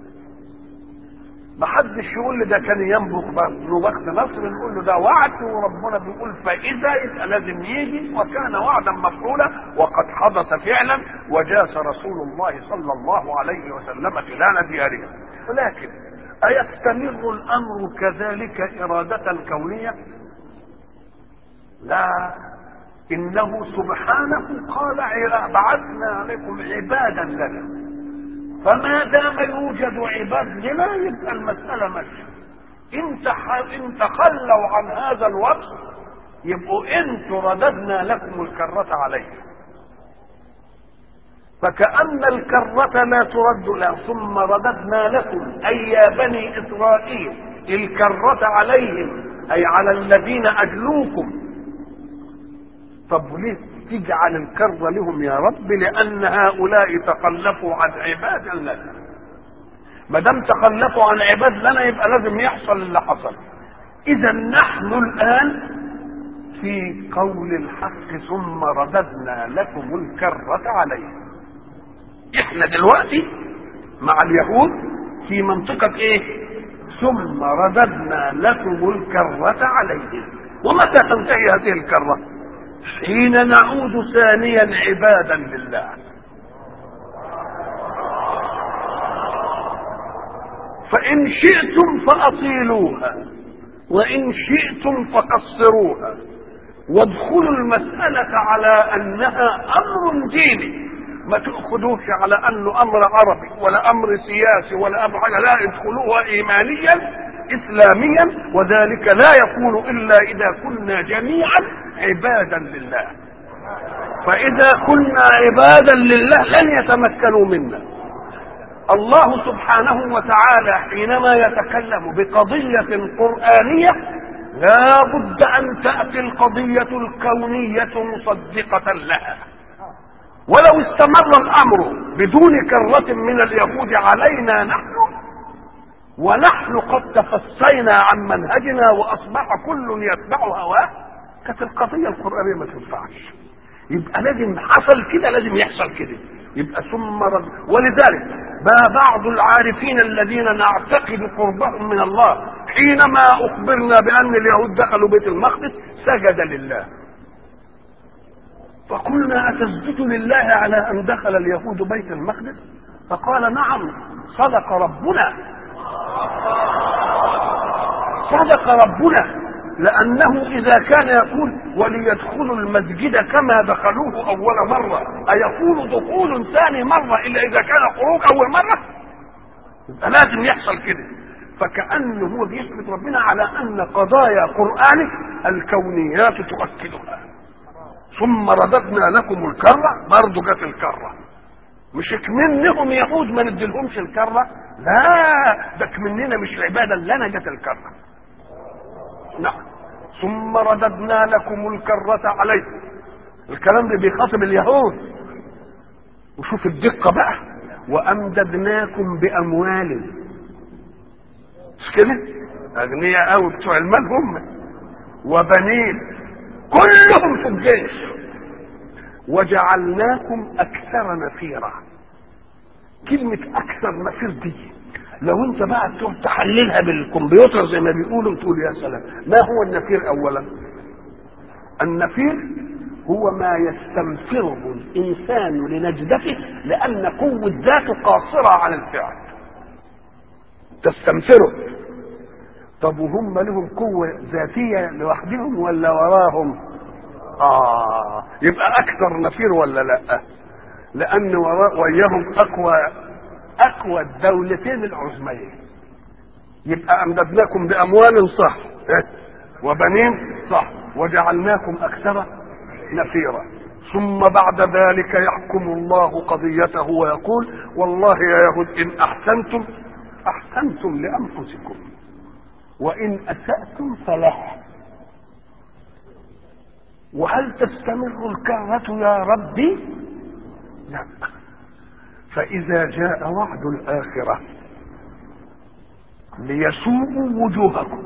ما حدش يقول لي ده كان ينبغ وقت نصر نقول له ده وعد وربنا بيقول فاذا يبقى لازم يجي وكان وعدا مفعولا وقد حدث فعلا وجاس رسول الله صلى الله عليه وسلم خلال ديارهم ولكن أيستمر الأمر كذلك إرادة كونية؟ لا إنه سبحانه قال بعثنا عليكم عبادا لنا فما دام يوجد عباد لنا يبقى المسألة ماشية إن إن تخلوا عن هذا الوصف يبقوا انتوا رددنا لكم الكرة عليهم فكأن الكرة لا ترد لا ثم رددنا لكم أي يا بني إسرائيل الكرة عليهم أي على الذين أجلوكم طب ليه تجعل الكر لهم يا رب لأن هؤلاء تخلفوا عن عباد لنا ما دام تخلفوا عن عباد لنا يبقى لازم يحصل اللي حصل اذا نحن الان في قول الحق ثم رددنا لكم الكرة عليهم احنا دلوقتي مع اليهود في منطقة ايه ثم رددنا لكم الكرة عليهم ومتى تنتهي هذه الكرة حين نعود ثانيا عبادا لله فإن شئتم فأطيلوها وإن شئتم فقصروها وادخلوا المسألة على أنها أمر ديني ما تأخذوش على أنه أمر عربي ولا أمر سياسي ولا أمر حاجة لا ادخلوها إيمانيا إسلاميا وذلك لا يكون إلا إذا كنا جميعا عبادا لله فإذا كنا عبادا لله لن يتمكنوا منا الله سبحانه وتعالى حينما يتكلم بقضية قرآنية لا بد أن تأتي القضية الكونية مصدقة لها ولو استمر الأمر بدون كرة من اليهود علينا نحن ونحن قد تفصينا عن منهجنا وأصبح كل يتبع هواه كانت القضية القرآنية ما تنفعش يبقى لازم حصل كده لازم يحصل كده يبقى ثم رد ولذلك ما بعض العارفين الذين نعتقد قربهم من الله حينما اخبرنا بان اليهود دخلوا بيت المقدس سجد لله فقلنا اتسجد لله على ان دخل اليهود بيت المقدس فقال نعم صدق ربنا صدق ربنا لأنه إذا كان يقول وليدخلوا المسجد كما دخلوه أول مرة أيكون دخول ثاني مرة إلا إذا كان خروج أول مرة يبقى لازم يحصل كده فكأنه هو بيثبت ربنا على أن قضايا قرآنه الكونيات تؤكدها ثم رددنا لكم الكرة برضه جت الكرة مش منهم يهود ما نديلهمش الكرة لا ده مننا مش عبادة لنا جت الكرة نعم ثم رددنا لكم الكرة عليكم الكلام ده بيخاطب اليهود وشوف الدقة بقى وأمددناكم بأموال مش كده أغنياء قوي بتوع المال هم وبنين كلهم في الجيش وجعلناكم أكثر نفيرا كلمة أكثر نفير دي لو انت بقى تقعد تحللها بالكمبيوتر زي ما بيقولوا تقول يا سلام ما هو النفير اولا النفير هو ما يستنفره الانسان لنجدته لان قوه ذاته قاصره على الفعل تستنفره طب وهم لهم قوه ذاتيه لوحدهم ولا وراهم اه يبقى اكثر نفير ولا لا لان وراء وياهم اقوى اقوى الدولتين العظميين يبقى امددناكم باموال صح وبنين صح وجعلناكم اكثر نفيرا ثم بعد ذلك يحكم الله قضيته ويقول والله يا يهود ان احسنتم احسنتم لانفسكم وان اساتم فلها وهل تستمر الكرة يا ربي لا فإذا جاء وعد الآخرة ليسوءوا وجوهكم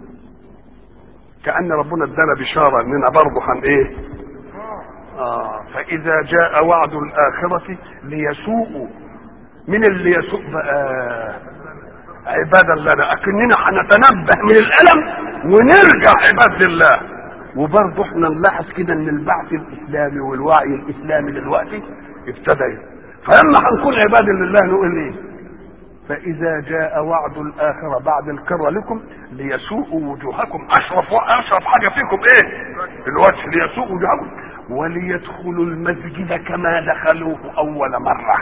كأن ربنا ادانا بشارة اننا برضه هن ايه آه فإذا جاء وعد الآخرة ليسوءوا من اللي يسوء بقى عبادا لنا أكننا هنتنبه من الألم ونرجع عباد لله وبرضه احنا نلاحظ كده ان البعث الاسلامي والوعي الاسلامي دلوقتي ابتدى فلما هنكون عبادا لله نقول ايه فاذا جاء وعد الاخره بعد الكره لكم ليسوءوا وجوهكم اشرف اشرف حاجه فيكم ايه الوجه ليسوء وجوهكم وليدخلوا المسجد كما دخلوه اول مره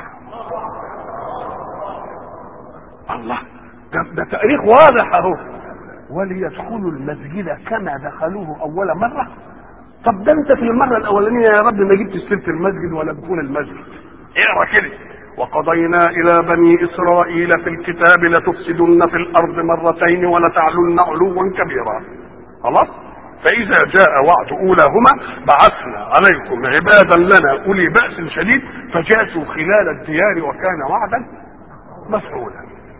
الله ده, ده تاريخ واضح اهو وليدخلوا المسجد كما دخلوه اول مره طب ده انت في المره الاولانيه يا رب ما جبتش سيره المسجد ولا دخول المسجد اقرا كده وقضينا الى بني اسرائيل في الكتاب لتفسدن في الارض مرتين ولتعلن علوا كبيرا خلاص فاذا جاء وعد اولاهما بعثنا عليكم عبادا لنا اولي باس شديد فجاسوا خلال الديار وكان وعدا مفعولا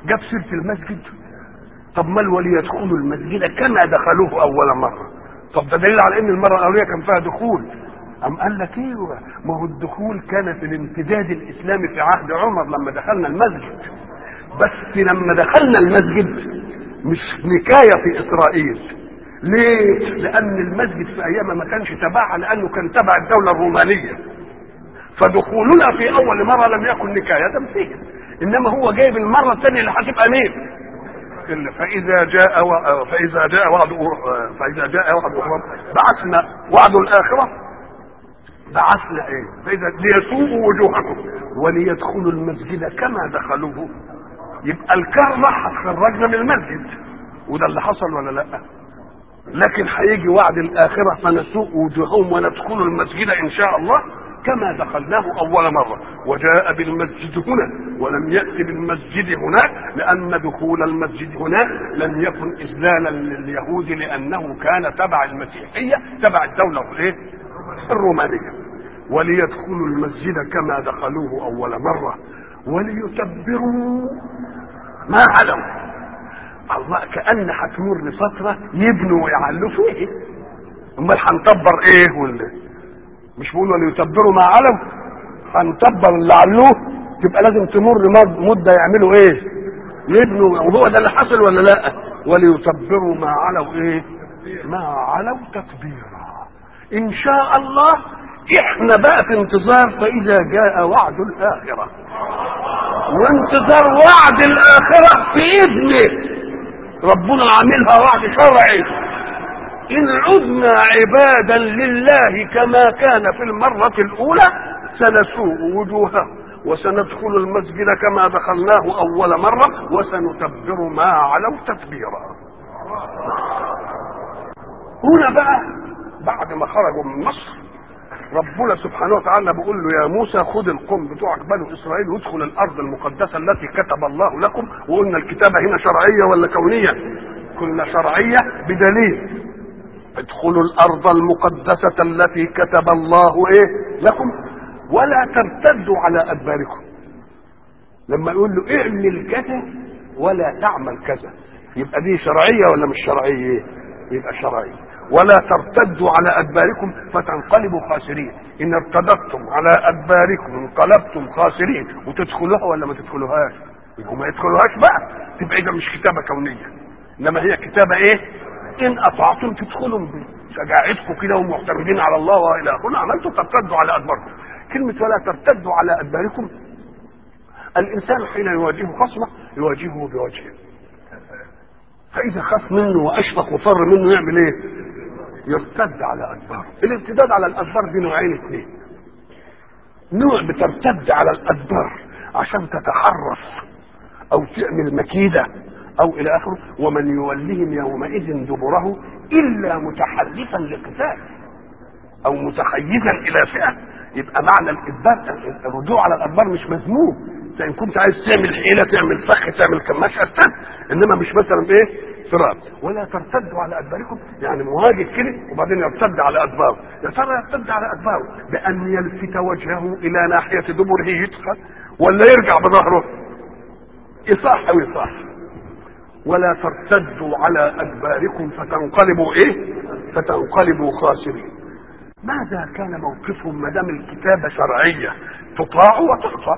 جاب سيره المسجد طب ما وليدخلوا المسجد كما دخلوه اول مره طب ده دليل على ان المره الاوليه كان فيها دخول أم قال لك ايوه ما هو الدخول كان في الامتداد الاسلامي في عهد عمر لما دخلنا المسجد بس لما دخلنا المسجد مش نكايه في اسرائيل ليه؟ لان المسجد في ايامها ما كانش تبعها لانه كان تبع الدوله الرومانيه فدخولنا في اول مره لم يكن نكايه فيه انما هو جايب المره الثانيه اللي هتبقى مين؟ فاذا جاء و... فاذا جاء وعد فاذا جاء وعد بعثنا وعد الاخره بعثنا ايه فاذا ليسوءوا وجوهكم وليدخلوا المسجد كما دخلوه يبقى الكرة هتخرجنا من المسجد وده اللي حصل ولا لا لكن هيجي وعد الاخره فنسوء وجوههم وندخل المسجد ان شاء الله كما دخلناه اول مره وجاء بالمسجد هنا ولم ياتي بالمسجد هناك لان دخول المسجد هناك لم يكن اذلالا لليهود لانه كان تبع المسيحيه تبع الدوله الايه الرومانيه وليدخلوا المسجد كما دخلوه اول مره وليتبروا ما علوا الله كان هتمر لفتره يبنوا ويعلوا فيه امال هنطبر ايه ولا مش بيقولوا ليتبروا ما علوا هنطبر اللي علوه تبقى لازم تمر مده يعملوا ايه يبنوا وهو ده اللي حصل ولا لا وليتبروا ما علوا ايه ما علوا تكبيرا ان شاء الله احنا بقى في انتظار فاذا جاء وعد الاخره وانتظار وعد الاخره في ابنه ربنا عاملها وعد شرعي ان عدنا عبادا لله كما كان في المره الاولى سنسوء وجوههم وسندخل المسجد كما دخلناه اول مره وسنتبر ما علوا تتبيرا هنا بقى بعد ما خرجوا من مصر ربنا سبحانه وتعالى بيقول له يا موسى خد القوم بتوعك بنو اسرائيل وادخل الارض المقدسه التي كتب الله لكم وقلنا الكتابه هنا شرعيه ولا كونيه؟ قلنا شرعيه بدليل ادخلوا الارض المقدسه التي كتب الله ايه لكم ولا ترتدوا على ادباركم لما يقول له اعمل كذا ولا تعمل كذا يبقى دي شرعيه ولا مش شرعيه يبقى شرعيه ولا ترتدوا على ادباركم فتنقلبوا خاسرين ان ارتدتم على ادباركم انقلبتم خاسرين وتدخلوها ولا ما تدخلوهاش يبقوا ما يدخلوهاش بقى تبقى اذا مش كتابه كونيه انما هي كتابه ايه ان اطعتم تدخلوا بشجاعتكم كده ومعتمدين على الله والى اخره عملتوا ترتدوا على ادباركم كلمه ولا ترتدوا على ادباركم الانسان حين يواجهه خصمه يواجهه بوجهه فاذا خاف منه واشفق وفر منه يعمل ايه يرتد على ادباره الارتداد على الادبار دي نوعين اثنين نوع بترتد على الادبار عشان تتحرص او تعمل مكيده او الى اخره ومن يولهم يومئذ دبره الا متحرفا لقتال او متحيزا الى فئه يبقى معنى الادبار الرجوع على الادبار مش مذموم ان كنت عايز تعمل حيله تعمل فخ تعمل كماش ارتد انما مش مثلا ايه فرار ولا ترتدوا على ادباركم يعني مواجه كده وبعدين يرتد على ادباره يا ترى يرتد على ادباره بان يلفت وجهه الى ناحيه دبره يدخل ولا يرجع بظهره يصح او يصح ولا ترتدوا على ادباركم فتنقلبوا ايه فتنقلبوا خاسرين ماذا كان موقفهم ما دام الكتابه شرعيه تطاع وتعصى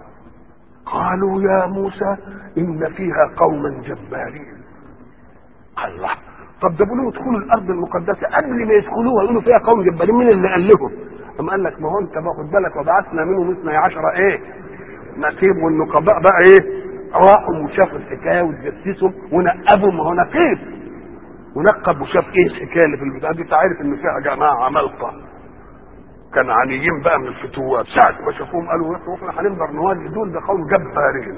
قالوا يا موسى ان فيها قوما جبارين الله طب ده بيقولوا ادخلوا الارض المقدسه قبل ما يدخلوها يقولوا فيها قوم جبارين مين اللي قال لهم؟ أم قال لك ما هو انت باخد بالك وبعثنا منهم اثني عشر ايه؟ نقيب والنقباء بقى ايه؟ راحوا وشافوا الحكايه وتجسسوا ونقبوا ما هو نقيب ونقب وشاف ايه الحكايه اللي في البتاع دي انت عارف ان فيها جماعه عمالقه كان عنيين بقى من الفتوات ساعة ما شافوهم قالوا احنا هنقدر نواجه دول ده قوم جبارين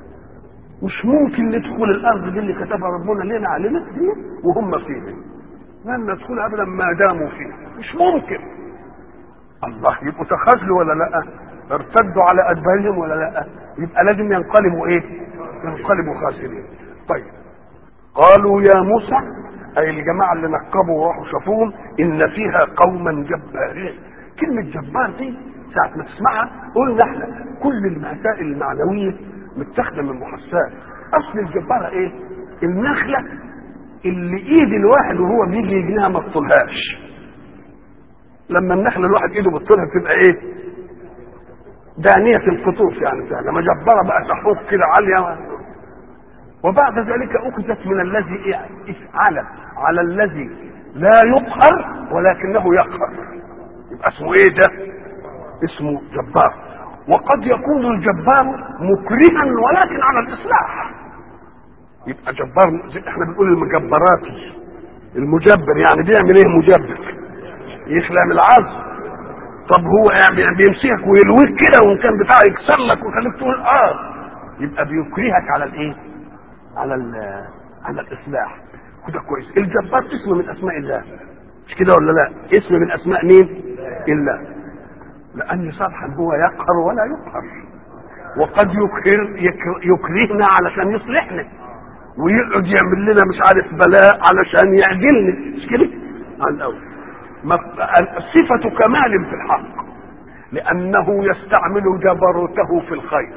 مش ممكن ندخل الارض دي اللي كتبها ربنا لنا علينا دي وهم فيها لن ندخل ابدا ما داموا فيها مش ممكن الله يبقوا تخاذلوا ولا لا ارتدوا على ادبارهم ولا لا يبقى لازم ينقلبوا ايه ينقلبوا خاسرين طيب قالوا يا موسى اي الجماعه اللي نقبوا وراحوا شافوهم ان فيها قوما جبارين كلمه جبار دي ساعه ما تسمعها قلنا احنا كل المسائل المعنويه متاخده من محسات اصل الجبار ايه النخله اللي ايد الواحد وهو بيجي يجنيها ما تطولهاش لما النخله الواحد ايده بتطولها بتبقى ايه دانية القطوف يعني فعلا لما جبارة بقى تحوط كده عالية وبعد ذلك أخذت من الذي إيه؟ على على الذي لا يقهر ولكنه يقهر يبقى اسمه ايه ده اسمه جبار وقد يكون الجبار مكرها ولكن على الاصلاح يبقى جبار زي احنا بنقول المجبرات المجبر يعني بيعمل ايه مجبر يخلع من العظم طب هو يعني بيمسكك ويلويك كده وان كان بتاعه يكسر لك ويخليك تقول اه يبقى بيكرهك على الايه على على الاصلاح كده كويس الجبار اسم من اسماء الله مش كده ولا لا اسم من اسماء مين الله لان صالحا هو يقهر ولا يقهر وقد يكهر يكرهنا علشان يصلحنا ويقعد يعمل لنا مش عارف بلاء علشان يعدلنا مش كده على الاول صفة كمال في الحق لأنه يستعمل جبروته في الخير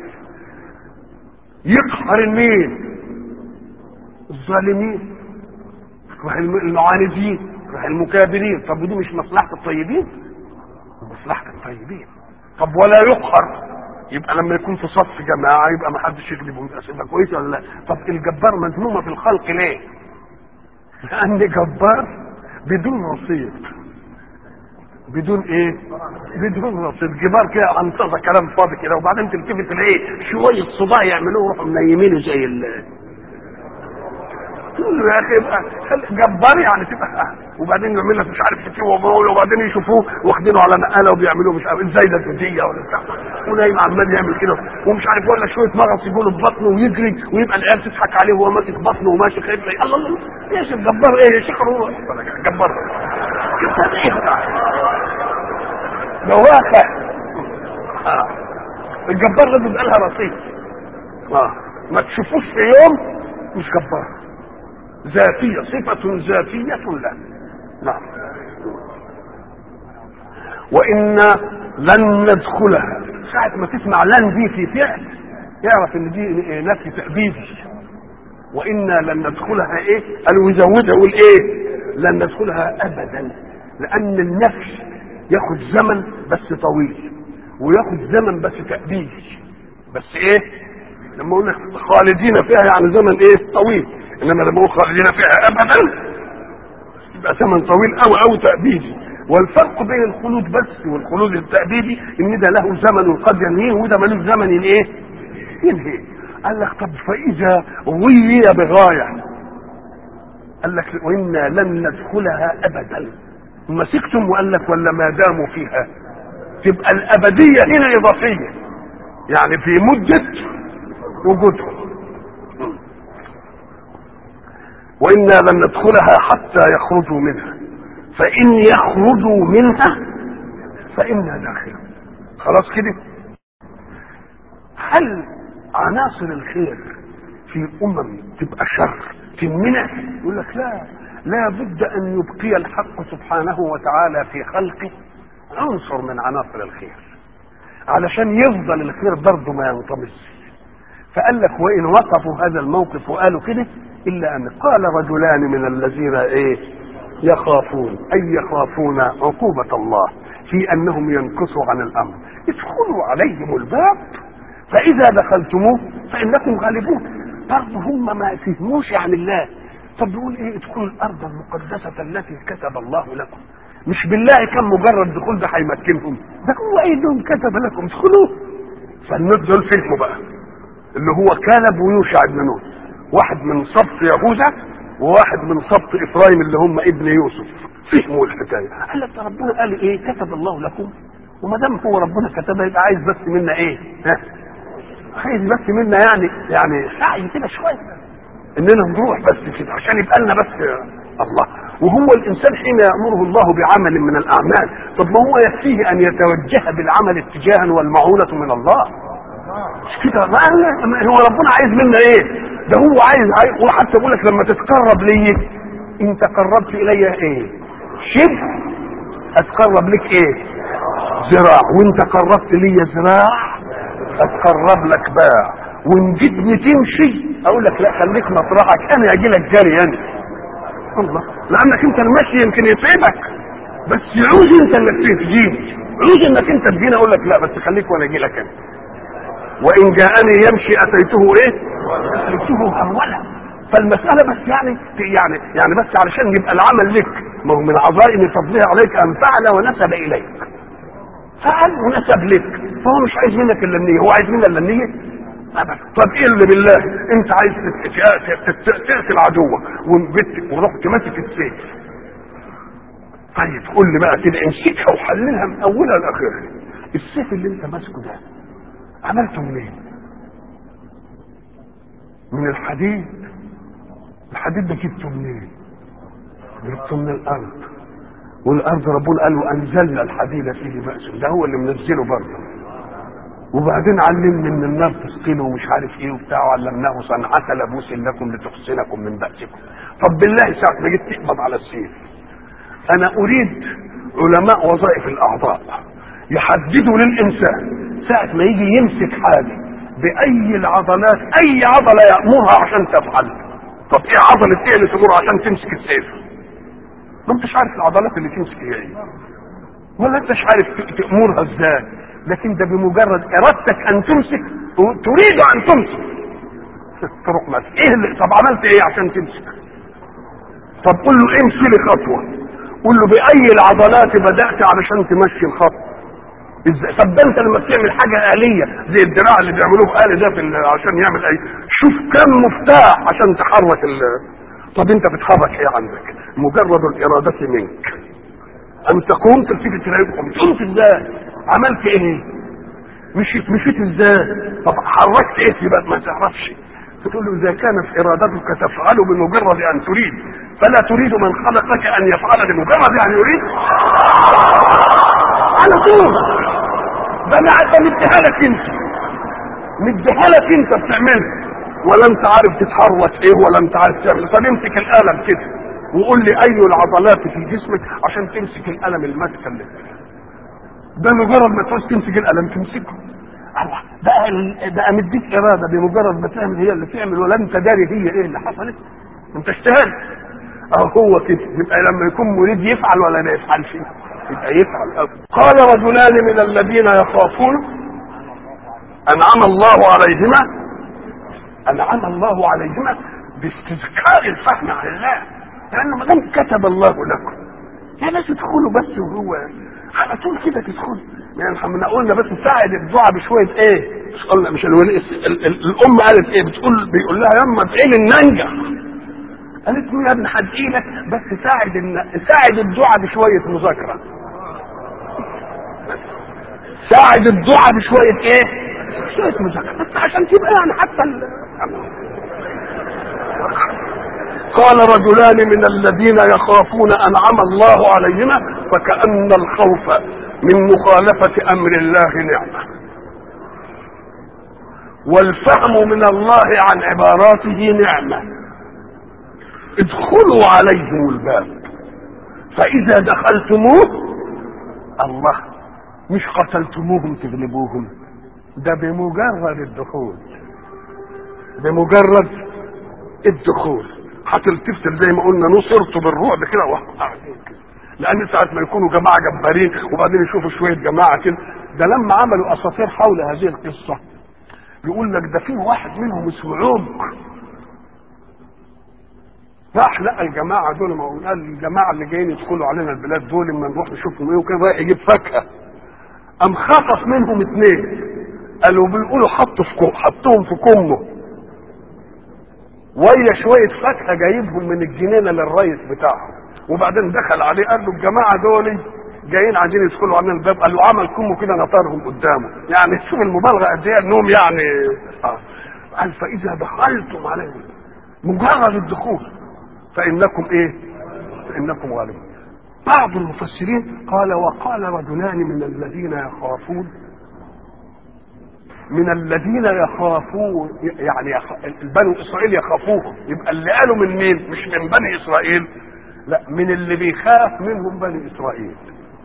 يقهر المين الظالمين المعاندين المكابرين طب ودي مش مصلحة الطيبين مصلحة الطيبين طب ولا يقهر يبقى لما يكون في صف جماعة يبقى ما حدش يغلبه يبقى صفة كويسة ولا لا طب الجبار مذمومة في الخلق ليه لأن جبار بدون رصيد بدون ايه بدون رصيد جبار كده انتظر كلام فاضي كده وبعدين تلتفت تلاقيه شويه صداع يعملوه يروحوا منيمينه زي ال تقول له يا اخي يبقى جبار يعني تبقى وبعدين يعمل لك مش عارف كتير وبعدين يشوفوه واخدينه على نقاله وبيعملوه مش عارف ازاي ده جديه ولا بتاع ونايم عمال يعمل كده ومش عارف ولا شويه مغص يقوله في بطنه ويجري ويبقى العيال تضحك عليه وهو ماسك بطنه وماشي خايف الله الله يا شيخ جبار ايه يا شيخ هو جبار جبار ايه بواقع آه. الجبار لازم يبقى لها رصيد اه ما تشوفوش في يوم مش جبار ذاتية صفة ذاتية له نعم وإنا لن ندخلها ساعة ما تسمع لن دي في فعل يعرف ان دي نفي تأبيدي وإنا لن ندخلها ايه قالوا يزودها يقول ايه لن ندخلها أبدا لأن النفي ياخد زمن بس طويل وياخد زمن بس تأبيدي بس ايه لما اقول لك خالدين فيها يعني زمن ايه طويل انما لما اقول خالدين فيها ابدا يبقى زمن طويل قوي قوي تأبيدي والفرق بين الخلود بس والخلود التأبيدي ان ده له زمن قد ينهيه وده ملوش زمن ايه ينهي قال لك طب فاذا غوي بغايه قال لك وانا لن ندخلها ابدا مسكتم وقال لك ولا ما داموا فيها تبقى الابديه هنا اضافيه يعني في مده وجودهم وانا لن ندخلها حتى يخرجوا منها فان يخرجوا منها فانا داخلون خلاص كده هل عناصر الخير في امم تبقى شر تمنع يقول لك لا لا بد ان يبقي الحق سبحانه وتعالى في خلقه عنصر من عناصر الخير علشان يفضل الخير برضه ما ينطمس فقال لك وان وقفوا هذا الموقف وقالوا كده الا ان قال رجلان من الذين ايه يخافون اي يخافون عقوبه الله في انهم ينكصوا عن الامر ادخلوا عليهم الباب فاذا دخلتموه فانكم غالبون برضه هم ما فهموش عن الله طب بيقول ايه ادخلوا الارض المقدسه التي كتب الله لكم مش بالله كان مجرد دخول ده هيمكنهم ده هو ايدهم كتب لكم ادخلوا فالناس دول فهموا بقى اللي هو كالب ويوشع بن نون واحد من سبط يهوذا وواحد من سبط افرايم اللي هم ابن يوسف فهموا الحكايه قال لك ربنا قال ايه كتب الله لكم وما دام هو ربنا كتبها يبقى عايز بس منا ايه ها عايز بس منا يعني يعني سعي كده شويه اننا نروح بس كده عشان يبقى لنا بس الله وهو الانسان حين يامره الله بعمل من الاعمال طب ما هو يكفيه ان يتوجه بالعمل اتجاها والمعونه من الله مش كده ما هو ربنا عايز منا ايه ده هو عايز, عايز وحتى بيقول لك لما تتقرب لي انت قربت الي ايه شبه اتقرب لك ايه ذراع وانت قربت لي ذراع اتقرب لك باع وان جيتني تمشي اقول لك لا خليك مطرحك انا اجي لك جري انا الله لانك انت المشي يمكن يتعبك بس يعوز انت انك تجيني يعوز انك انت تجيني اقول لك لا بس خليك وانا اجي لك انا وان جاءني يمشي اتيته ايه اتيته هرولا فالمساله بس يعني يعني يعني بس علشان يبقى العمل لك ما هو من عظائم فضله عليك ان فعل ونسب اليك فعل ونسب لك فهو مش عايز منك الا النيه هو عايز منك الا النيه ابدا طب ايه اللي بالله انت عايز تقتل عدوك ورحت ماسك السيف طيب قول لي بقى كده امسكها وحللها من اولها لاخرها السيف اللي انت ماسكه ده عملته منين؟ من الحديد الحديد ده جبته منين؟ جبته من الارض والارض ربنا قال وانزلنا الحديد فيه بأس ده هو اللي منزله برضه وبعدين علمني ان النار تثقله ومش عارف ايه وبتاع وعلمناه صنعة لبوس لكم لتحصنكم من بأسكم طب بالله ساعة ما جيت تقبض على السيف انا اريد علماء وظائف الاعضاء يحددوا للانسان ساعة ما يجي يمسك حاجة بأي العضلات أي عضلة يأمرها عشان تفعل طب إيه عضلة إيه اللي تمر عشان تمسك السيف؟ ما أنتش عارف العضلات اللي تمسك هي إيه ولا أنتش عارف تأمرها إزاي لكن ده بمجرد إرادتك أن تمسك تريد أن تمسك تروح ماسك إيه اللي طب عملت إيه عشان تمسك؟ طب قول له امشي لي خطوة قول له بأي العضلات بدأت علشان تمشي الخطوة ازاي طب ده انت لما بتعمل حاجه آلية زي الدراع اللي بيعملوه في آلي ده في عشان يعمل اي شوف كم مفتاح عشان تحرك ال طب انت بتحرك ايه عندك مجرد الإرادة منك ان تقوم تلتفت تلاقيكم قمت ازاي عملت ايه مشيت مشيت ازاي طب حركت ايه يبقى ما تعرفش تقول له اذا كانت ارادتك تفعل بمجرد ان تريد فلا تريد من خلقك ان يفعل بمجرد ان يريد على طول ده انا ده مديها لك انت مديها لك انت بتعملها ولا انت عارف تتحرك ايه ولا انت عارف تعمل طب امسك القلم كده وقول لي اي العضلات في جسمك عشان تمسك القلم الماسكه اللي ده مجرد ما تعوز تمسك القلم تمسكه الله بقى بقى مديك اراده بمجرد ما تعمل هي اللي تعمل ولا انت داري هي ايه اللي حصلت انت اشتغلت اه هو كده يبقى لما يكون مريد يفعل ولا ما يفعلش يبقى يفعل قال رجلان من الذين يخافون انعم الله عليهما انعم الله عليهما باستذكار الفهم عن الله لانه ما دام كتب الله لكم يا ناس ادخلوا بس وهو على طول كده تدخل يعني احنا قلنا بس ساعد الدعاء بشويه ايه مش قلنا مش الولي ال- ال- الام قالت ايه بتقول بيقول لها يما ادعي لي ان انجح قالت له يا ابن هدعي لك بس ساعد الن- ساعد الدعاء بشويه مذاكره ساعد الدعاء بشويه ايه شويه مذاكره بس عشان تبقى يعني حتى ال... قال رجلان من الذين يخافون انعم الله عليهما فكأن الخوف من مخالفة امر الله نعمة والفهم من الله عن عباراته نعمة ادخلوا عليهم الباب فاذا دخلتموه الله مش قتلتموهم تغلبوهم ده بمجرد الدخول بمجرد الدخول هتلتفت زي ما قلنا نصرت بالرعب كده وقاعدين كده لان ساعه ما يكونوا جماعه جبارين وبعدين يشوفوا شويه جماعه كده ده لما عملوا اساطير حول هذه القصه يقول لك ده في واحد منهم اسمه عمق راح لقى الجماعه دول ما هو قال الجماعه اللي جايين يدخلوا علينا البلاد دول اما نروح نشوفهم ايه وكده رايح يجيب فاكهه قام خطف منهم اثنين قالوا بيقولوا حطوا في كم حطوهم في كمه ويا شويه فاكهه جايبهم من الجنينه للريس بتاعهم وبعدين دخل عليه قال له الجماعه دول جايين عايزين يدخلوا علينا الباب قال له عمل كمه كده نطرهم قدامه يعني شوف المبالغه قد ايه انهم يعني آه. قال فاذا دخلتم عليهم مجرد الدخول فانكم ايه؟ فانكم غالبون بعض المفسرين قال وقال رجلان من الذين يخافون من الذين يخافون يعني يخ... بنو اسرائيل يخافوهم يبقى اللي قالوا من مين مش من بني اسرائيل لا من اللي بيخاف منهم بني اسرائيل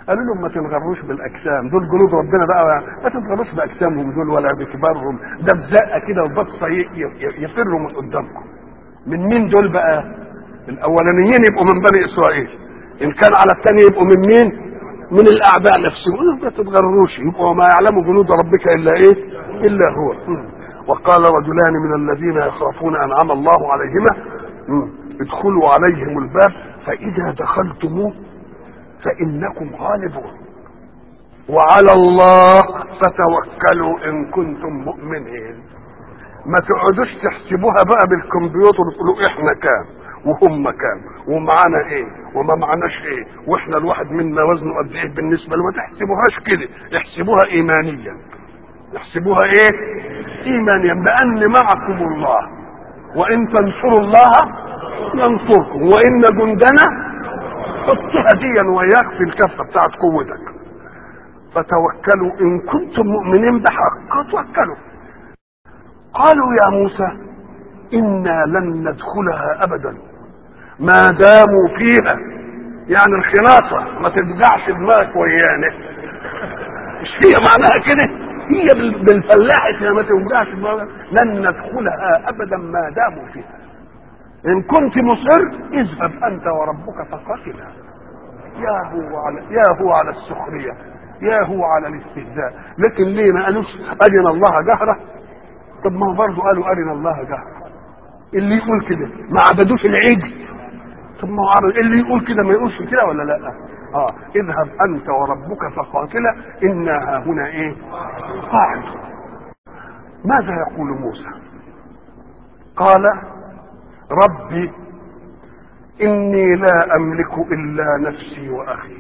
قالوا لهم ما تنغروش بالاجسام دول جنود ربنا بقى ما تنغروش باجسامهم دول ولا بكبارهم ده بزقه كده وبصه ي- ي- يفروا من قدامكم من مين دول بقى الاولانيين يبقوا من بني اسرائيل ان كان على الثاني يبقوا من مين من الاعداء نفسهم ما تتغروش يبقوا ما يعلم جنود ربك الا ايه الا هو مم. وقال رجلان من الذين يخافون انعم الله عليهما مم. ادخلوا عليهم الباب فاذا دخلتموه فانكم غالبون وعلى الله فتوكلوا ان كنتم مؤمنين ما تقعدوش تحسبوها بقى بالكمبيوتر وتقولوا احنا كام وهم كام ومعانا ايه وما معناش ايه واحنا الواحد منا وزنه قد ايه بالنسبه له ما تحسبوهاش كده احسبوها ايمانيا احسبوها ايه ايمانيا بان معكم الله وان تنصروا الله ينصركم وان جندنا حطها ديا وياك في الكفه بتاعت قوتك فتوكلوا ان كنتم مؤمنين بحق توكلوا قالوا يا موسى انا لن ندخلها ابدا ما داموا فيها يعني الخلاصه ما تفجعش دماغك ويانا مش هي معناها كده هي بال- بالفلاحه كده ما توجعش دماغك لن ندخلها ابدا ما داموا فيها ان كنت مصر اذهب انت وربك فقاتلا يا هو على يا هو على السخريه يا هو على الاستهزاء لكن ليه ما قالوش ارنا الله جهره طب ما هو برضه قالوا ارنا الله جهره اللي يقول كده ما عبدوش العيد طب ما هو عبد اللي يقول كده ما يقولش كده ولا لا اه اذهب انت وربك فقاتلا انا ها هنا ايه قاعد ماذا يقول موسى قال ربي اني لا املك الا نفسي واخي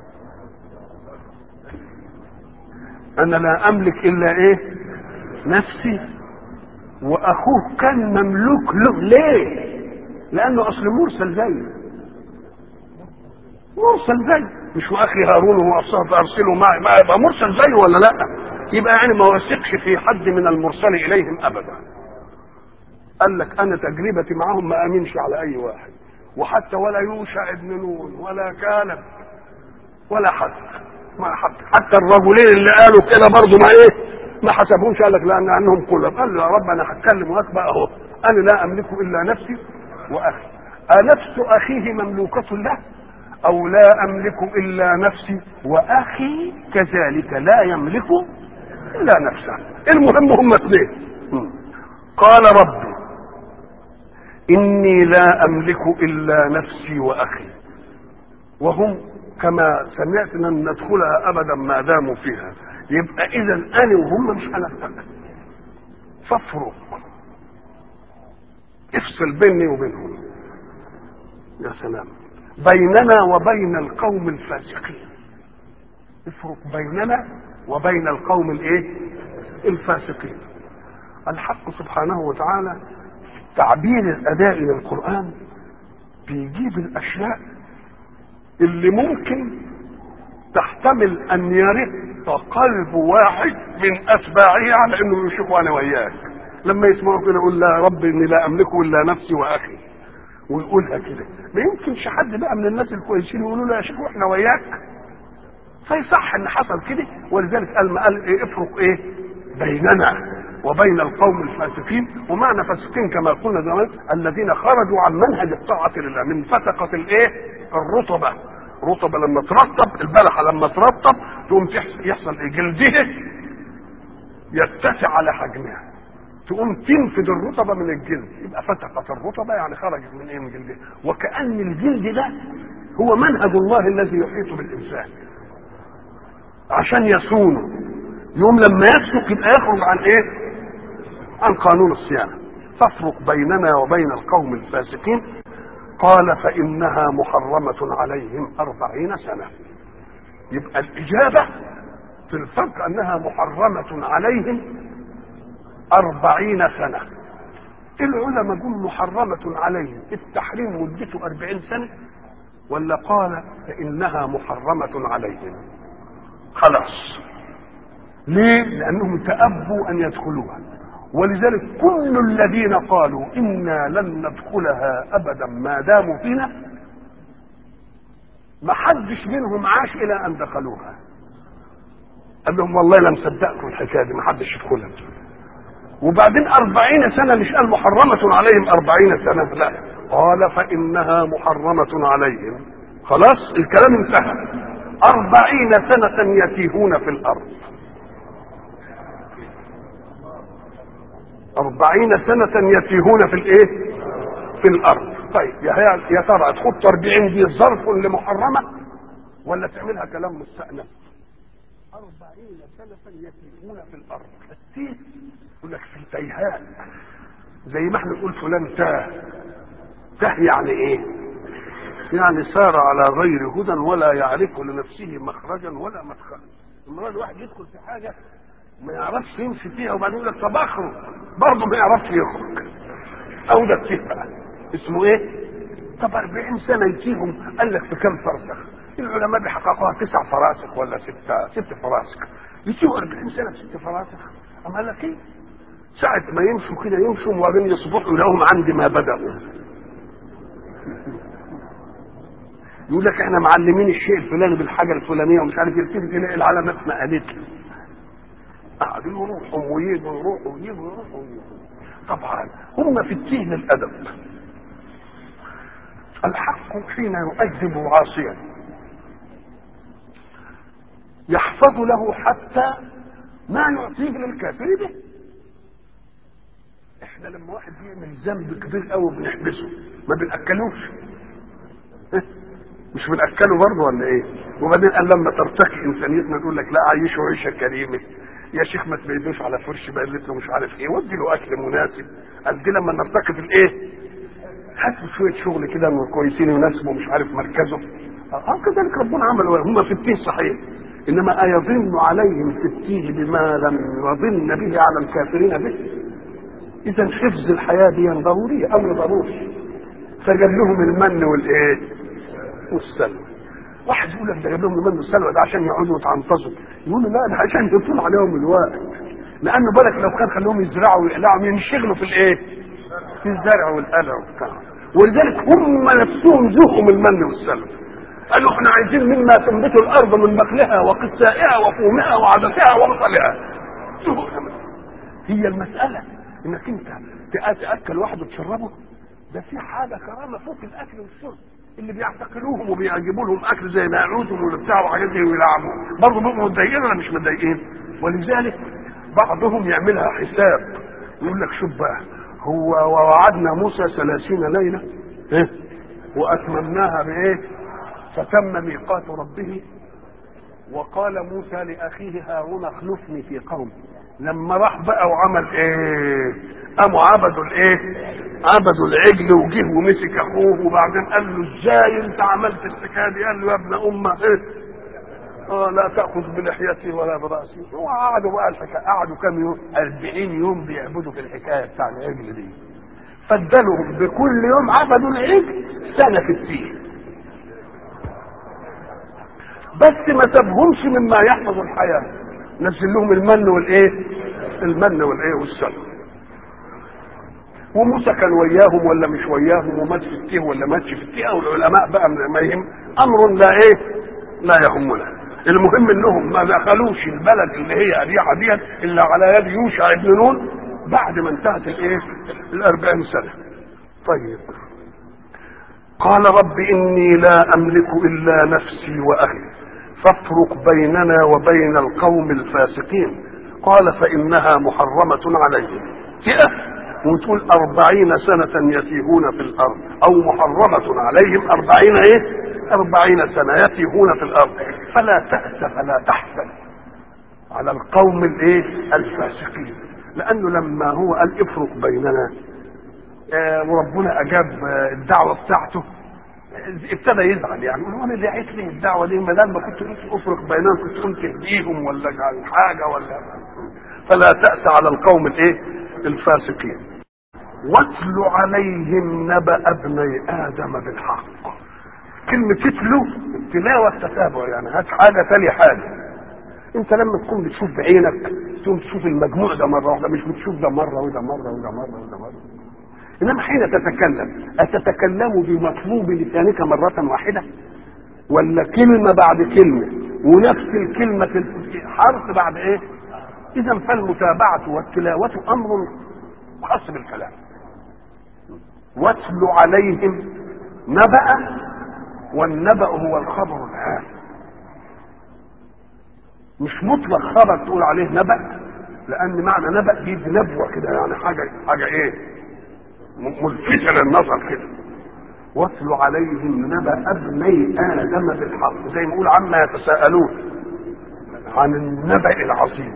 انا لا املك الا ايه نفسي واخوه كان مملوك له ليه لانه اصل مرسل زيه مرسل زي مش واخي هارون هو ارسله معي ما يبقى مرسل زيه ولا لا يبقى يعني ما وثقش في حد من المرسل اليهم ابدا قال لك انا تجربتي معاهم ما امنش على اي واحد وحتى ولا يوشع ابن نون ولا كالب ولا حد ما حد حتى الرجلين اللي قالوا كده برضه ما ايه ما حسبهمش قال لك لان انهم كلهم قال له يا رب انا هتكلم معاك بقى اهو انا لا املك الا نفسي واخي انفس اخيه مملوكه له او لا املك الا نفسي واخي كذلك لا يملك الا نفسه المهم هم اثنين قال ربي اني لا املك الا نفسي واخي وهم كما سمعت لن ندخلها ابدا ما داموا فيها يبقى اذا انا وهم مش هنفتح فافرق افصل بيني وبينهم يا سلام بيننا وبين القوم الفاسقين افرق بيننا وبين القوم الايه الفاسقين الحق سبحانه وتعالى في تعبير الاداء للقران بيجيب الاشياء اللي ممكن تحتمل ان يرق قلب واحد من اتباعه على انه يشوفوا انا وياك لما يسمعوا كده يقول لا رب اني لا املك الا نفسي واخي ويقولها كده ما يمكنش حد بقى من الناس الكويسين يقولوا له يا شيخ واحنا وياك فيصح ان حصل كده ولذلك قال ما قال إيه افرق ايه بيننا وبين القوم الفاسقين ومعنى فاسقين كما قلنا زمان الذين خرجوا عن منهج الطاعة لله من فتقة الايه الرطبة رطبة لما ترطب البلحة لما ترطب تقوم يحصل ايه جلدها يتسع على حجمها تقوم تنفذ الرطبة من الجلد يبقى فتقت الرطبة يعني خرجت من ايه من جلدها وكأن الجلد ده هو منهج الله الذي يحيط بالإنسان عشان يصونه يوم لما يفسق يبقى يخرج عن ايه عن قانون الصيانة تفرق بيننا وبين القوم الفاسقين قال فإنها محرمة عليهم أربعين سنة يبقى الإجابة في الفرق أنها محرمة عليهم أربعين سنة العلماء قول محرمة عليهم التحريم مدته أربعين سنة ولا قال فإنها محرمة عليهم خلاص ليه لأنهم تأبوا أن يدخلوها ولذلك كل الذين قالوا إنا لن ندخلها أبدا ما داموا فينا ما حدش منهم عاش الى ان دخلوها قال لهم والله لا مصدقكم الحكايه دي ما حدش يدخلها وبعدين أربعين سنة مش قال محرمة عليهم أربعين سنة لا قال فإنها محرمة عليهم خلاص الكلام انتهى أربعين سنة يتيهون في الأرض أربعين سنة يتيهون في الإيه في الأرض طيب يا يا ترى تحط 40 دي ظرف لمحرمة ولا تعملها كلام مستأنف أربعين سنة يتيهون في الأرض التيه يقول لك في تيهاء زي ما احنا نقول فلان تاه تاه يعني ايه يعني سار على غير هدى ولا يعرف لنفسه مخرجا ولا مدخلا لما الواحد يدخل في حاجه ما يعرفش يمشي فيها وبعدين يقول لك طب اخرج برضه ما يعرفش يخرج او ده التيه بقى اسمه ايه طب 40 سنه يتيهم قال لك في كم فرسخ العلماء بيحققوها تسع فراسخ ولا ستة ست فراسخ يتيهوا 40 سنه ست فراسخ أما قال لك ايه ساعة ما يمشوا كده يمشوا وبعدين يصبحوا لهم عند ما بدأوا يقول لك احنا معلمين الشيء الفلاني بالحاجة الفلانية ومش عارف يلتفت تلاقي العلامات ما قالت له قعدوا يروحوا ويجوا يروحوا ويجوا يروحوا ويجوا طبعا هم في التيه للأدب الحق حين يؤدب عاصيا يحفظ له حتى ما يعطيه للكافر به احنا لما واحد يعمل ذنب كبير قوي بنحبسه ما بناكلوش إيه؟ مش بناكله برضه ولا ايه وبعدين قال لما ترتقي انسانيتنا نقول لك لا عيشه عيشه كريمه يا شيخ ما تبيدوش على فرش بقلت له مش عارف ايه ودي له اكل مناسب قال دي لما نرتقي في الايه هات له شويه شغل كده كويسين يناسبوا مش عارف مركزه اه كذلك ربنا عمل هم في التين صحيح انما ايظن عليهم في التيه بما لم يظن به على الكافرين به اذا حفظ الحياه دي ضروريه او ضروري فجاب لهم المن والايه والسلوى واحد يقول لك ده جاب لهم المن والسلوى ده عشان يقعدوا يتعنطزوا يقولوا لا ده عشان يطول عليهم الوقت لانه بالك لو كان خلوهم يزرعوا ويقلعوا ينشغلوا في الايه في الزرع والقلع وبتاع ولذلك هم نفسهم ذوقوا من المن والسلوى قالوا احنا عايزين مما تنبت الارض من بقلها وقثائها وفومها وعدسها وبصلها هي المساله انك انت تاكل واحد وتشربه ده في حاجه كرامه فوق الاكل والشرب اللي بيعتقلوهم وبيجيبوا لهم اكل زي ناعوتهم ولا بتاع وحاجات زي ويلعبوا برضه بيبقوا متضايقين ولا مش متضايقين ولذلك بعضهم يعملها حساب يقول لك شوف بقى هو ووعدنا موسى ثلاثين ليله إيه؟ واتممناها بايه فتم ميقات ربه وقال موسى لاخيه هارون اخلفني في قومي لما راح بقى وعمل ايه قاموا عبدوا الايه عبدوا العجل وجه ومسك اخوه وبعدين قال له ازاي انت عملت الحكايه دي قال له يا ابن امه ايه اه لا تاخذ بلحيتي ولا براسي وقعدوا بقى الحكايه قعدوا كام يوم 40 يوم بيعبدوا في الحكايه بتاع العجل دي فادلهم بكل يوم عبدوا العجل سنه في التين بس ما سابهمش مما يحفظ الحياه نزل لهم المن والايه المن والايه والسلوى وموسى كان وياهم ولا مش وياهم ومات في التيه ولا ماتش في التيه والعلماء بقى ما يهم امر لا ايه لا يهمنا المهم انهم ما دخلوش البلد اللي هي اريحه ديت الا على يد يوشع بن نون بعد ما انتهت الايه الاربعين سنه طيب قال رب اني لا املك الا نفسي واهلي فافرق بيننا وبين القوم الفاسقين قال فإنها محرمة عليهم فئة وتقول أربعين سنة يتيهون في الأرض أو محرمة عليهم أربعين إيه أربعين سنة يتيهون في الأرض فلا تأس فلا تحزن على القوم الإيه الفاسقين لأنه لما هو قال افرق بيننا آه وربنا أجاب آه الدعوة بتاعته ابتدى يزعل يعني هو انا اللي عيت لي الدعوه دي ما دام ما كنت افرق بينهم كنت قلت تهديهم ولا عن حاجه ولا فلا تاس على القوم الايه الفاسقين واتل عليهم نبأ ابني ادم بالحق كلمة تتلو التلاوة التتابع يعني هات حاجة تالي حاجة انت لما تكون بتشوف بعينك تقوم تشوف المجموع ده مرة واحدة مش بتشوف ده مرة وده مرة وده مرة وده مرة انما حين تتكلم اتتكلم بمطلوب لسانك مره واحده ولا كلمة بعد كلمة ونفس الكلمة في حرف بعد ايه اذا فالمتابعة والتلاوة امر خاص بالكلام واتل عليهم نبأ والنبأ هو الخبر العام مش مطلق خبر تقول عليه نبأ لأن معنى نبأ دي نبوة كده يعني حاجة حاجة إيه؟ ملفتة للنظر كده واتل عليهم نبأ ابني آدم بالحق زي ما يقول عما يتساءلون عن النبأ العظيم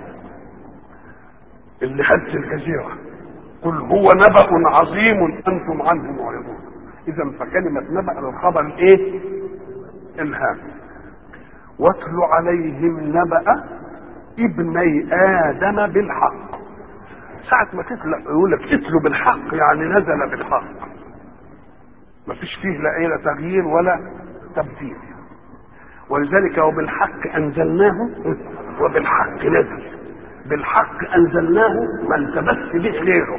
اللي هز الجزيرة قل هو نبأ عظيم أنتم عنه معرضون إذا فكلمة نبأ للخبر الإيه؟ الهام واتل عليهم نبأ ابني آدم بالحق ساعة ما تتلى يقول لك اتلوا بالحق يعني نزل بالحق ما فيش فيه لا ايه لا تغيير ولا تبديل ولذلك وبالحق انزلناه وبالحق نزل بالحق انزلناه ما التبس به غيره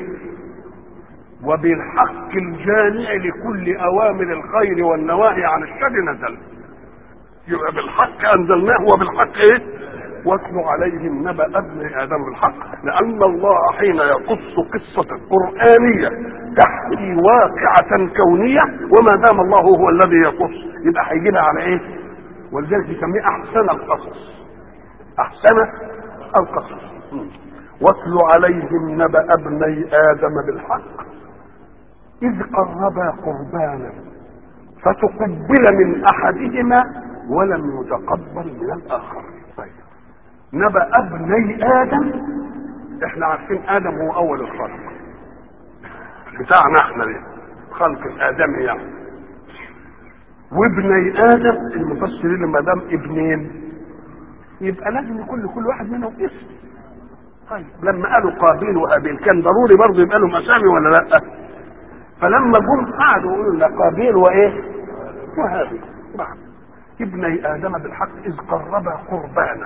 وبالحق الجامع لكل اوامر الخير والنواهي عن الشر نزل يبقى بالحق انزلناه وبالحق ايه واتلوا عليهم نبأ ابن آدم بالحق لأن الله حين يقص قصة قرآنية تحكي واقعة كونية وما دام الله هو الذي يقص يبقى هيجيبها على إيه؟ ولذلك يسميه أحسن القصص أحسن القصص واتلوا عليهم نبأ ابني آدم بالحق إذ قربا قربانا فتقبل من أحدهما ولم يتقبل من الآخر طيب نبأ ابني آدم احنا عارفين آدم هو أول الخلق بتاعنا احنا دي خلق الآدمي يعني وابني آدم المفسرين ما دام ابنين يبقى لازم يكون لكل واحد منهم اسم طيب لما قالوا قابيل وهابيل كان ضروري برضه يبقى لهم اسامي ولا لا؟ فلما جم قعدوا يقولوا لنا قابيل وايه؟ وهابيل بعد ابني ادم بالحق اذ قربا قربانا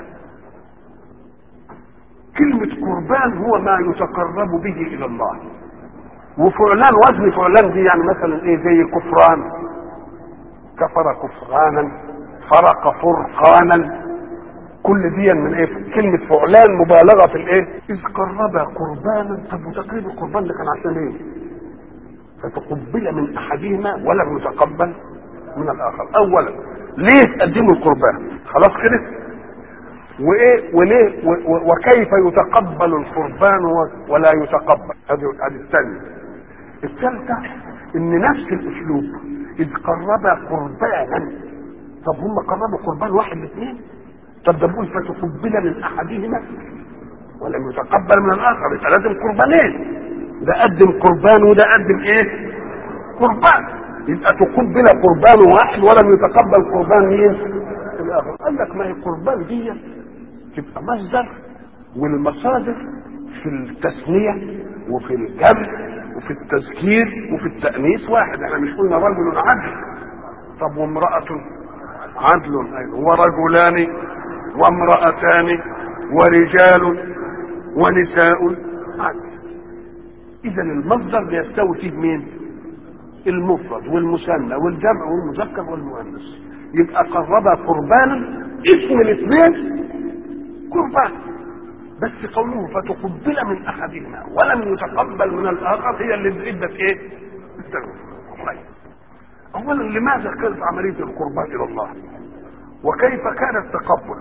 كلمة قربان هو ما يتقرب به إلى الله وفعلان وزن فعلان دي يعني مثلا ايه زي كفران كفر كفرانا فرق فرقانا كل دي من ايه كلمة فعلان مبالغة في الايه اذ قرب قربانا طب وتقريب القربان ده كان عشان ايه فتقبل من احدهما ولم يتقبل من الاخر اولا ليه تقدموا القربان خلاص كده وايه وليه و- و- وكيف يتقبل القربان و- ولا يتقبل هذه هذه الثانيه الثالثه ان نفس الاسلوب اذ قربا قربانا طب هم قربوا قربان واحد الاثنين طب ده بيقول فتقبل من احدهما ولم يتقبل من الاخر يبقى لازم قربانين ده قدم قربان وده قدم ايه قربان يبقى تقبل قربان واحد ولم يتقبل قربان مين الاخر قال لك ما هي قربان دي تبقى مصدر والمصادر في التثنيه وفي الجمع وفي التذكير وفي التانيث واحد احنا مش قلنا رجل عدل طب وامراه عدل ايضا ورجلان وامرأتان ورجال ونساء عدل اذا المصدر بيستوي فيه مين المفرد والمثنى والجمع والمذكر والمؤنث يبقى قرب قربانا اسم الاثنين قربان بس قوله فتقبل من احدهما ولم يتقبل من الاخر هي اللي ادت ايه طيب. اولا لماذا كانت عمليه القربان الى الله وكيف كان التقبل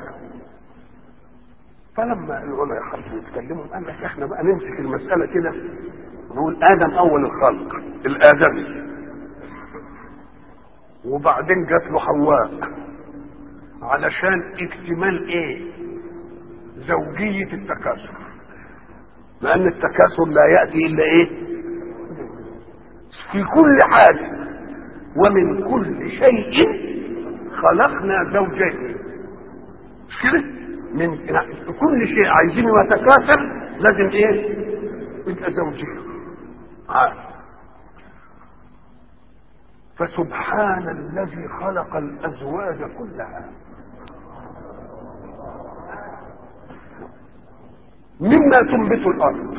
فلما العلماء حبوا يتكلموا قال لك احنا بقى نمسك المساله كده نقول ادم اول الخلق الادمي وبعدين جات له حواء علشان اكتمال ايه زوجيه التكاثر لان التكاثر لا ياتي الا ايه في كل حاجه ومن كل شيء خلقنا زوجين مش كده من كل شيء عايزين يتكاثر لازم ايه يبقى زوجين عارف فسبحان الذي خلق الازواج كلها مما تنبت الارض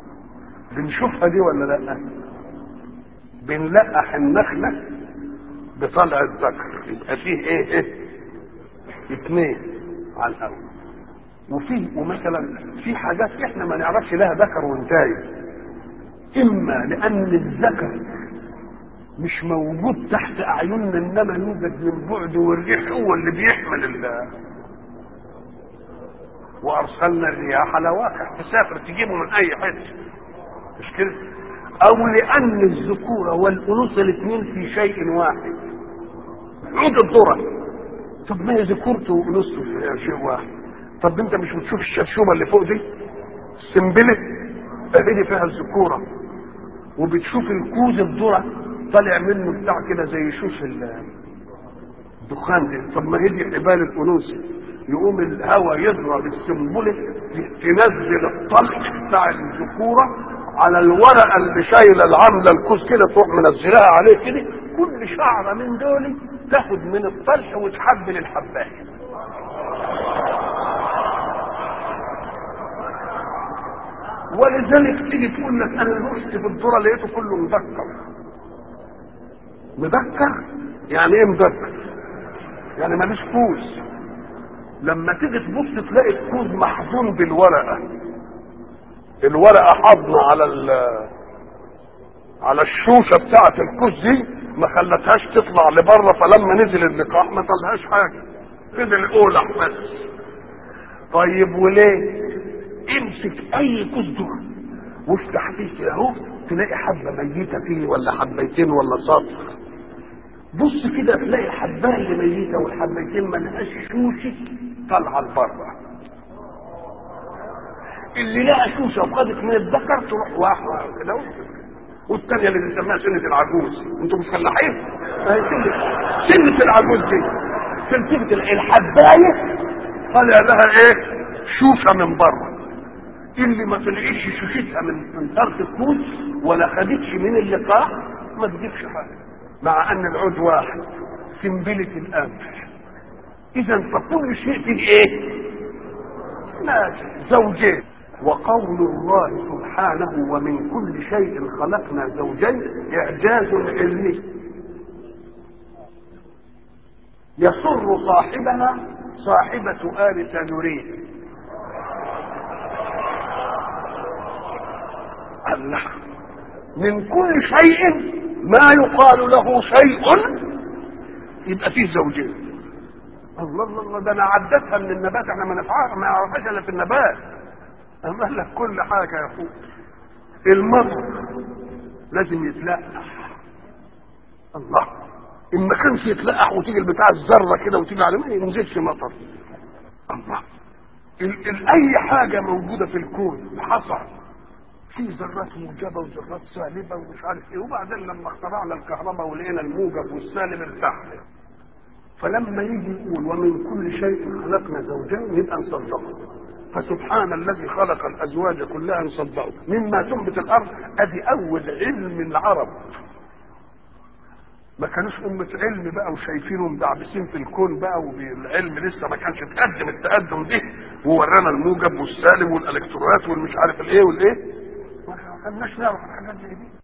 بنشوفها دي ولا لا بنلقح النخله بطلع الذكر يبقى فيه ايه ايه اثنين على الاول وفي ومثلا في حاجات احنا ما نعرفش لها ذكر وانتاي اما لان الذكر مش موجود تحت اعيننا انما يوجد من بعد والريح هو اللي بيحمل ال وارسلنا الرياح لواقع تسافر تجيبه من اي حته مش كده او لان الذكوره والانوثه الاثنين في شيء واحد عود الذره طب ما هي ذكورته وانوثته في شيء واحد طب انت مش بتشوف الشرشومه اللي فوق دي السنبله اهي فيها الذكوره وبتشوف الكوز الذره طالع منه بتاع كده زي شوش الدخان دي طب ما هي دي حبال الانوثه يقوم الهواء يضرب السنبله تنزل الطلق بتاع الذكوره على الورقه اللي شايله العامله الكوز كده تروح منزلها عليه كده كل شعره من دول تاخد من الطلح وتحبل الحبايه ولذلك تيجي تقول لك انا رحت في الذره لقيته كله مذكر مذكر يعني ايه مذكر يعني ماليش كوز لما تيجي تبص تلاقي الكوز محضون بالورقه الورقه حاضنه على على الشوشه بتاعه الكوز دي ما خلتهاش تطلع لبره فلما نزل اللقاح ما طلعهاش حاجه فضل اولع بس طيب وليه امسك اي كوز دول وافتح فيه كده اهو تلاقي حبه ميته فيه ولا حبيتين ولا سطر بص كده تلاقي الحبايه اللي ميته والحبيتين ما لهاش شوشه طالعه لبره اللي لقى شوشه وخدت من الذكر تروح واحده كده والثانيه اللي بنسميها سنه العجوز انتوا مش فلاحين هي سنه سنه العجوز دي تلتفت الحبايه طالع لها ايه شوشه من بره اللي ما طلعتش شوشتها من من طرف الكوز ولا خدتش من اللقاح ما تجيبش حاجه مع ان العود واحد سنبله الانف اذا فكل شيء فيه ايه ناس زوجين وقول الله سبحانه ومن كل شيء خلقنا زوجين اعجاز علمي يسر صاحبها صاحب سؤال سنريه الله من كل شيء ما يقال له شيء يبقى فيه زوجين الله الله الله ده انا عدتها من النبات احنا ما نفعها ما يعرفهاش الا في النبات اما لك كل حاجه يا اخوك المطر لازم يتلقح الله ان ما كانش يتلقح وتيجي البتاع الذره كده وتيجي على ما ينزلش مطر الله ال ال اي حاجه موجوده في الكون حصل في ذرات موجبه وذرات سالبه ومش عارف ايه وبعدين لما اخترعنا الكهرباء ولقينا الموجب والسالب ارتاح فلما يجي يقول ومن كل شيء خلقنا زوجين يبقى نصدقه فسبحان الذي خلق الازواج كلها نصدقه مما تنبت الارض ادي اول علم العرب ما كانوش أمة علم بقى وشايفينهم دعبسين في الكون بقى والعلم لسه ما كانش اتقدم التقدم ده وورانا الموجب والسالب والالكترونات والمش عارف الايه والايه ما كناش نعرف الحاجات دي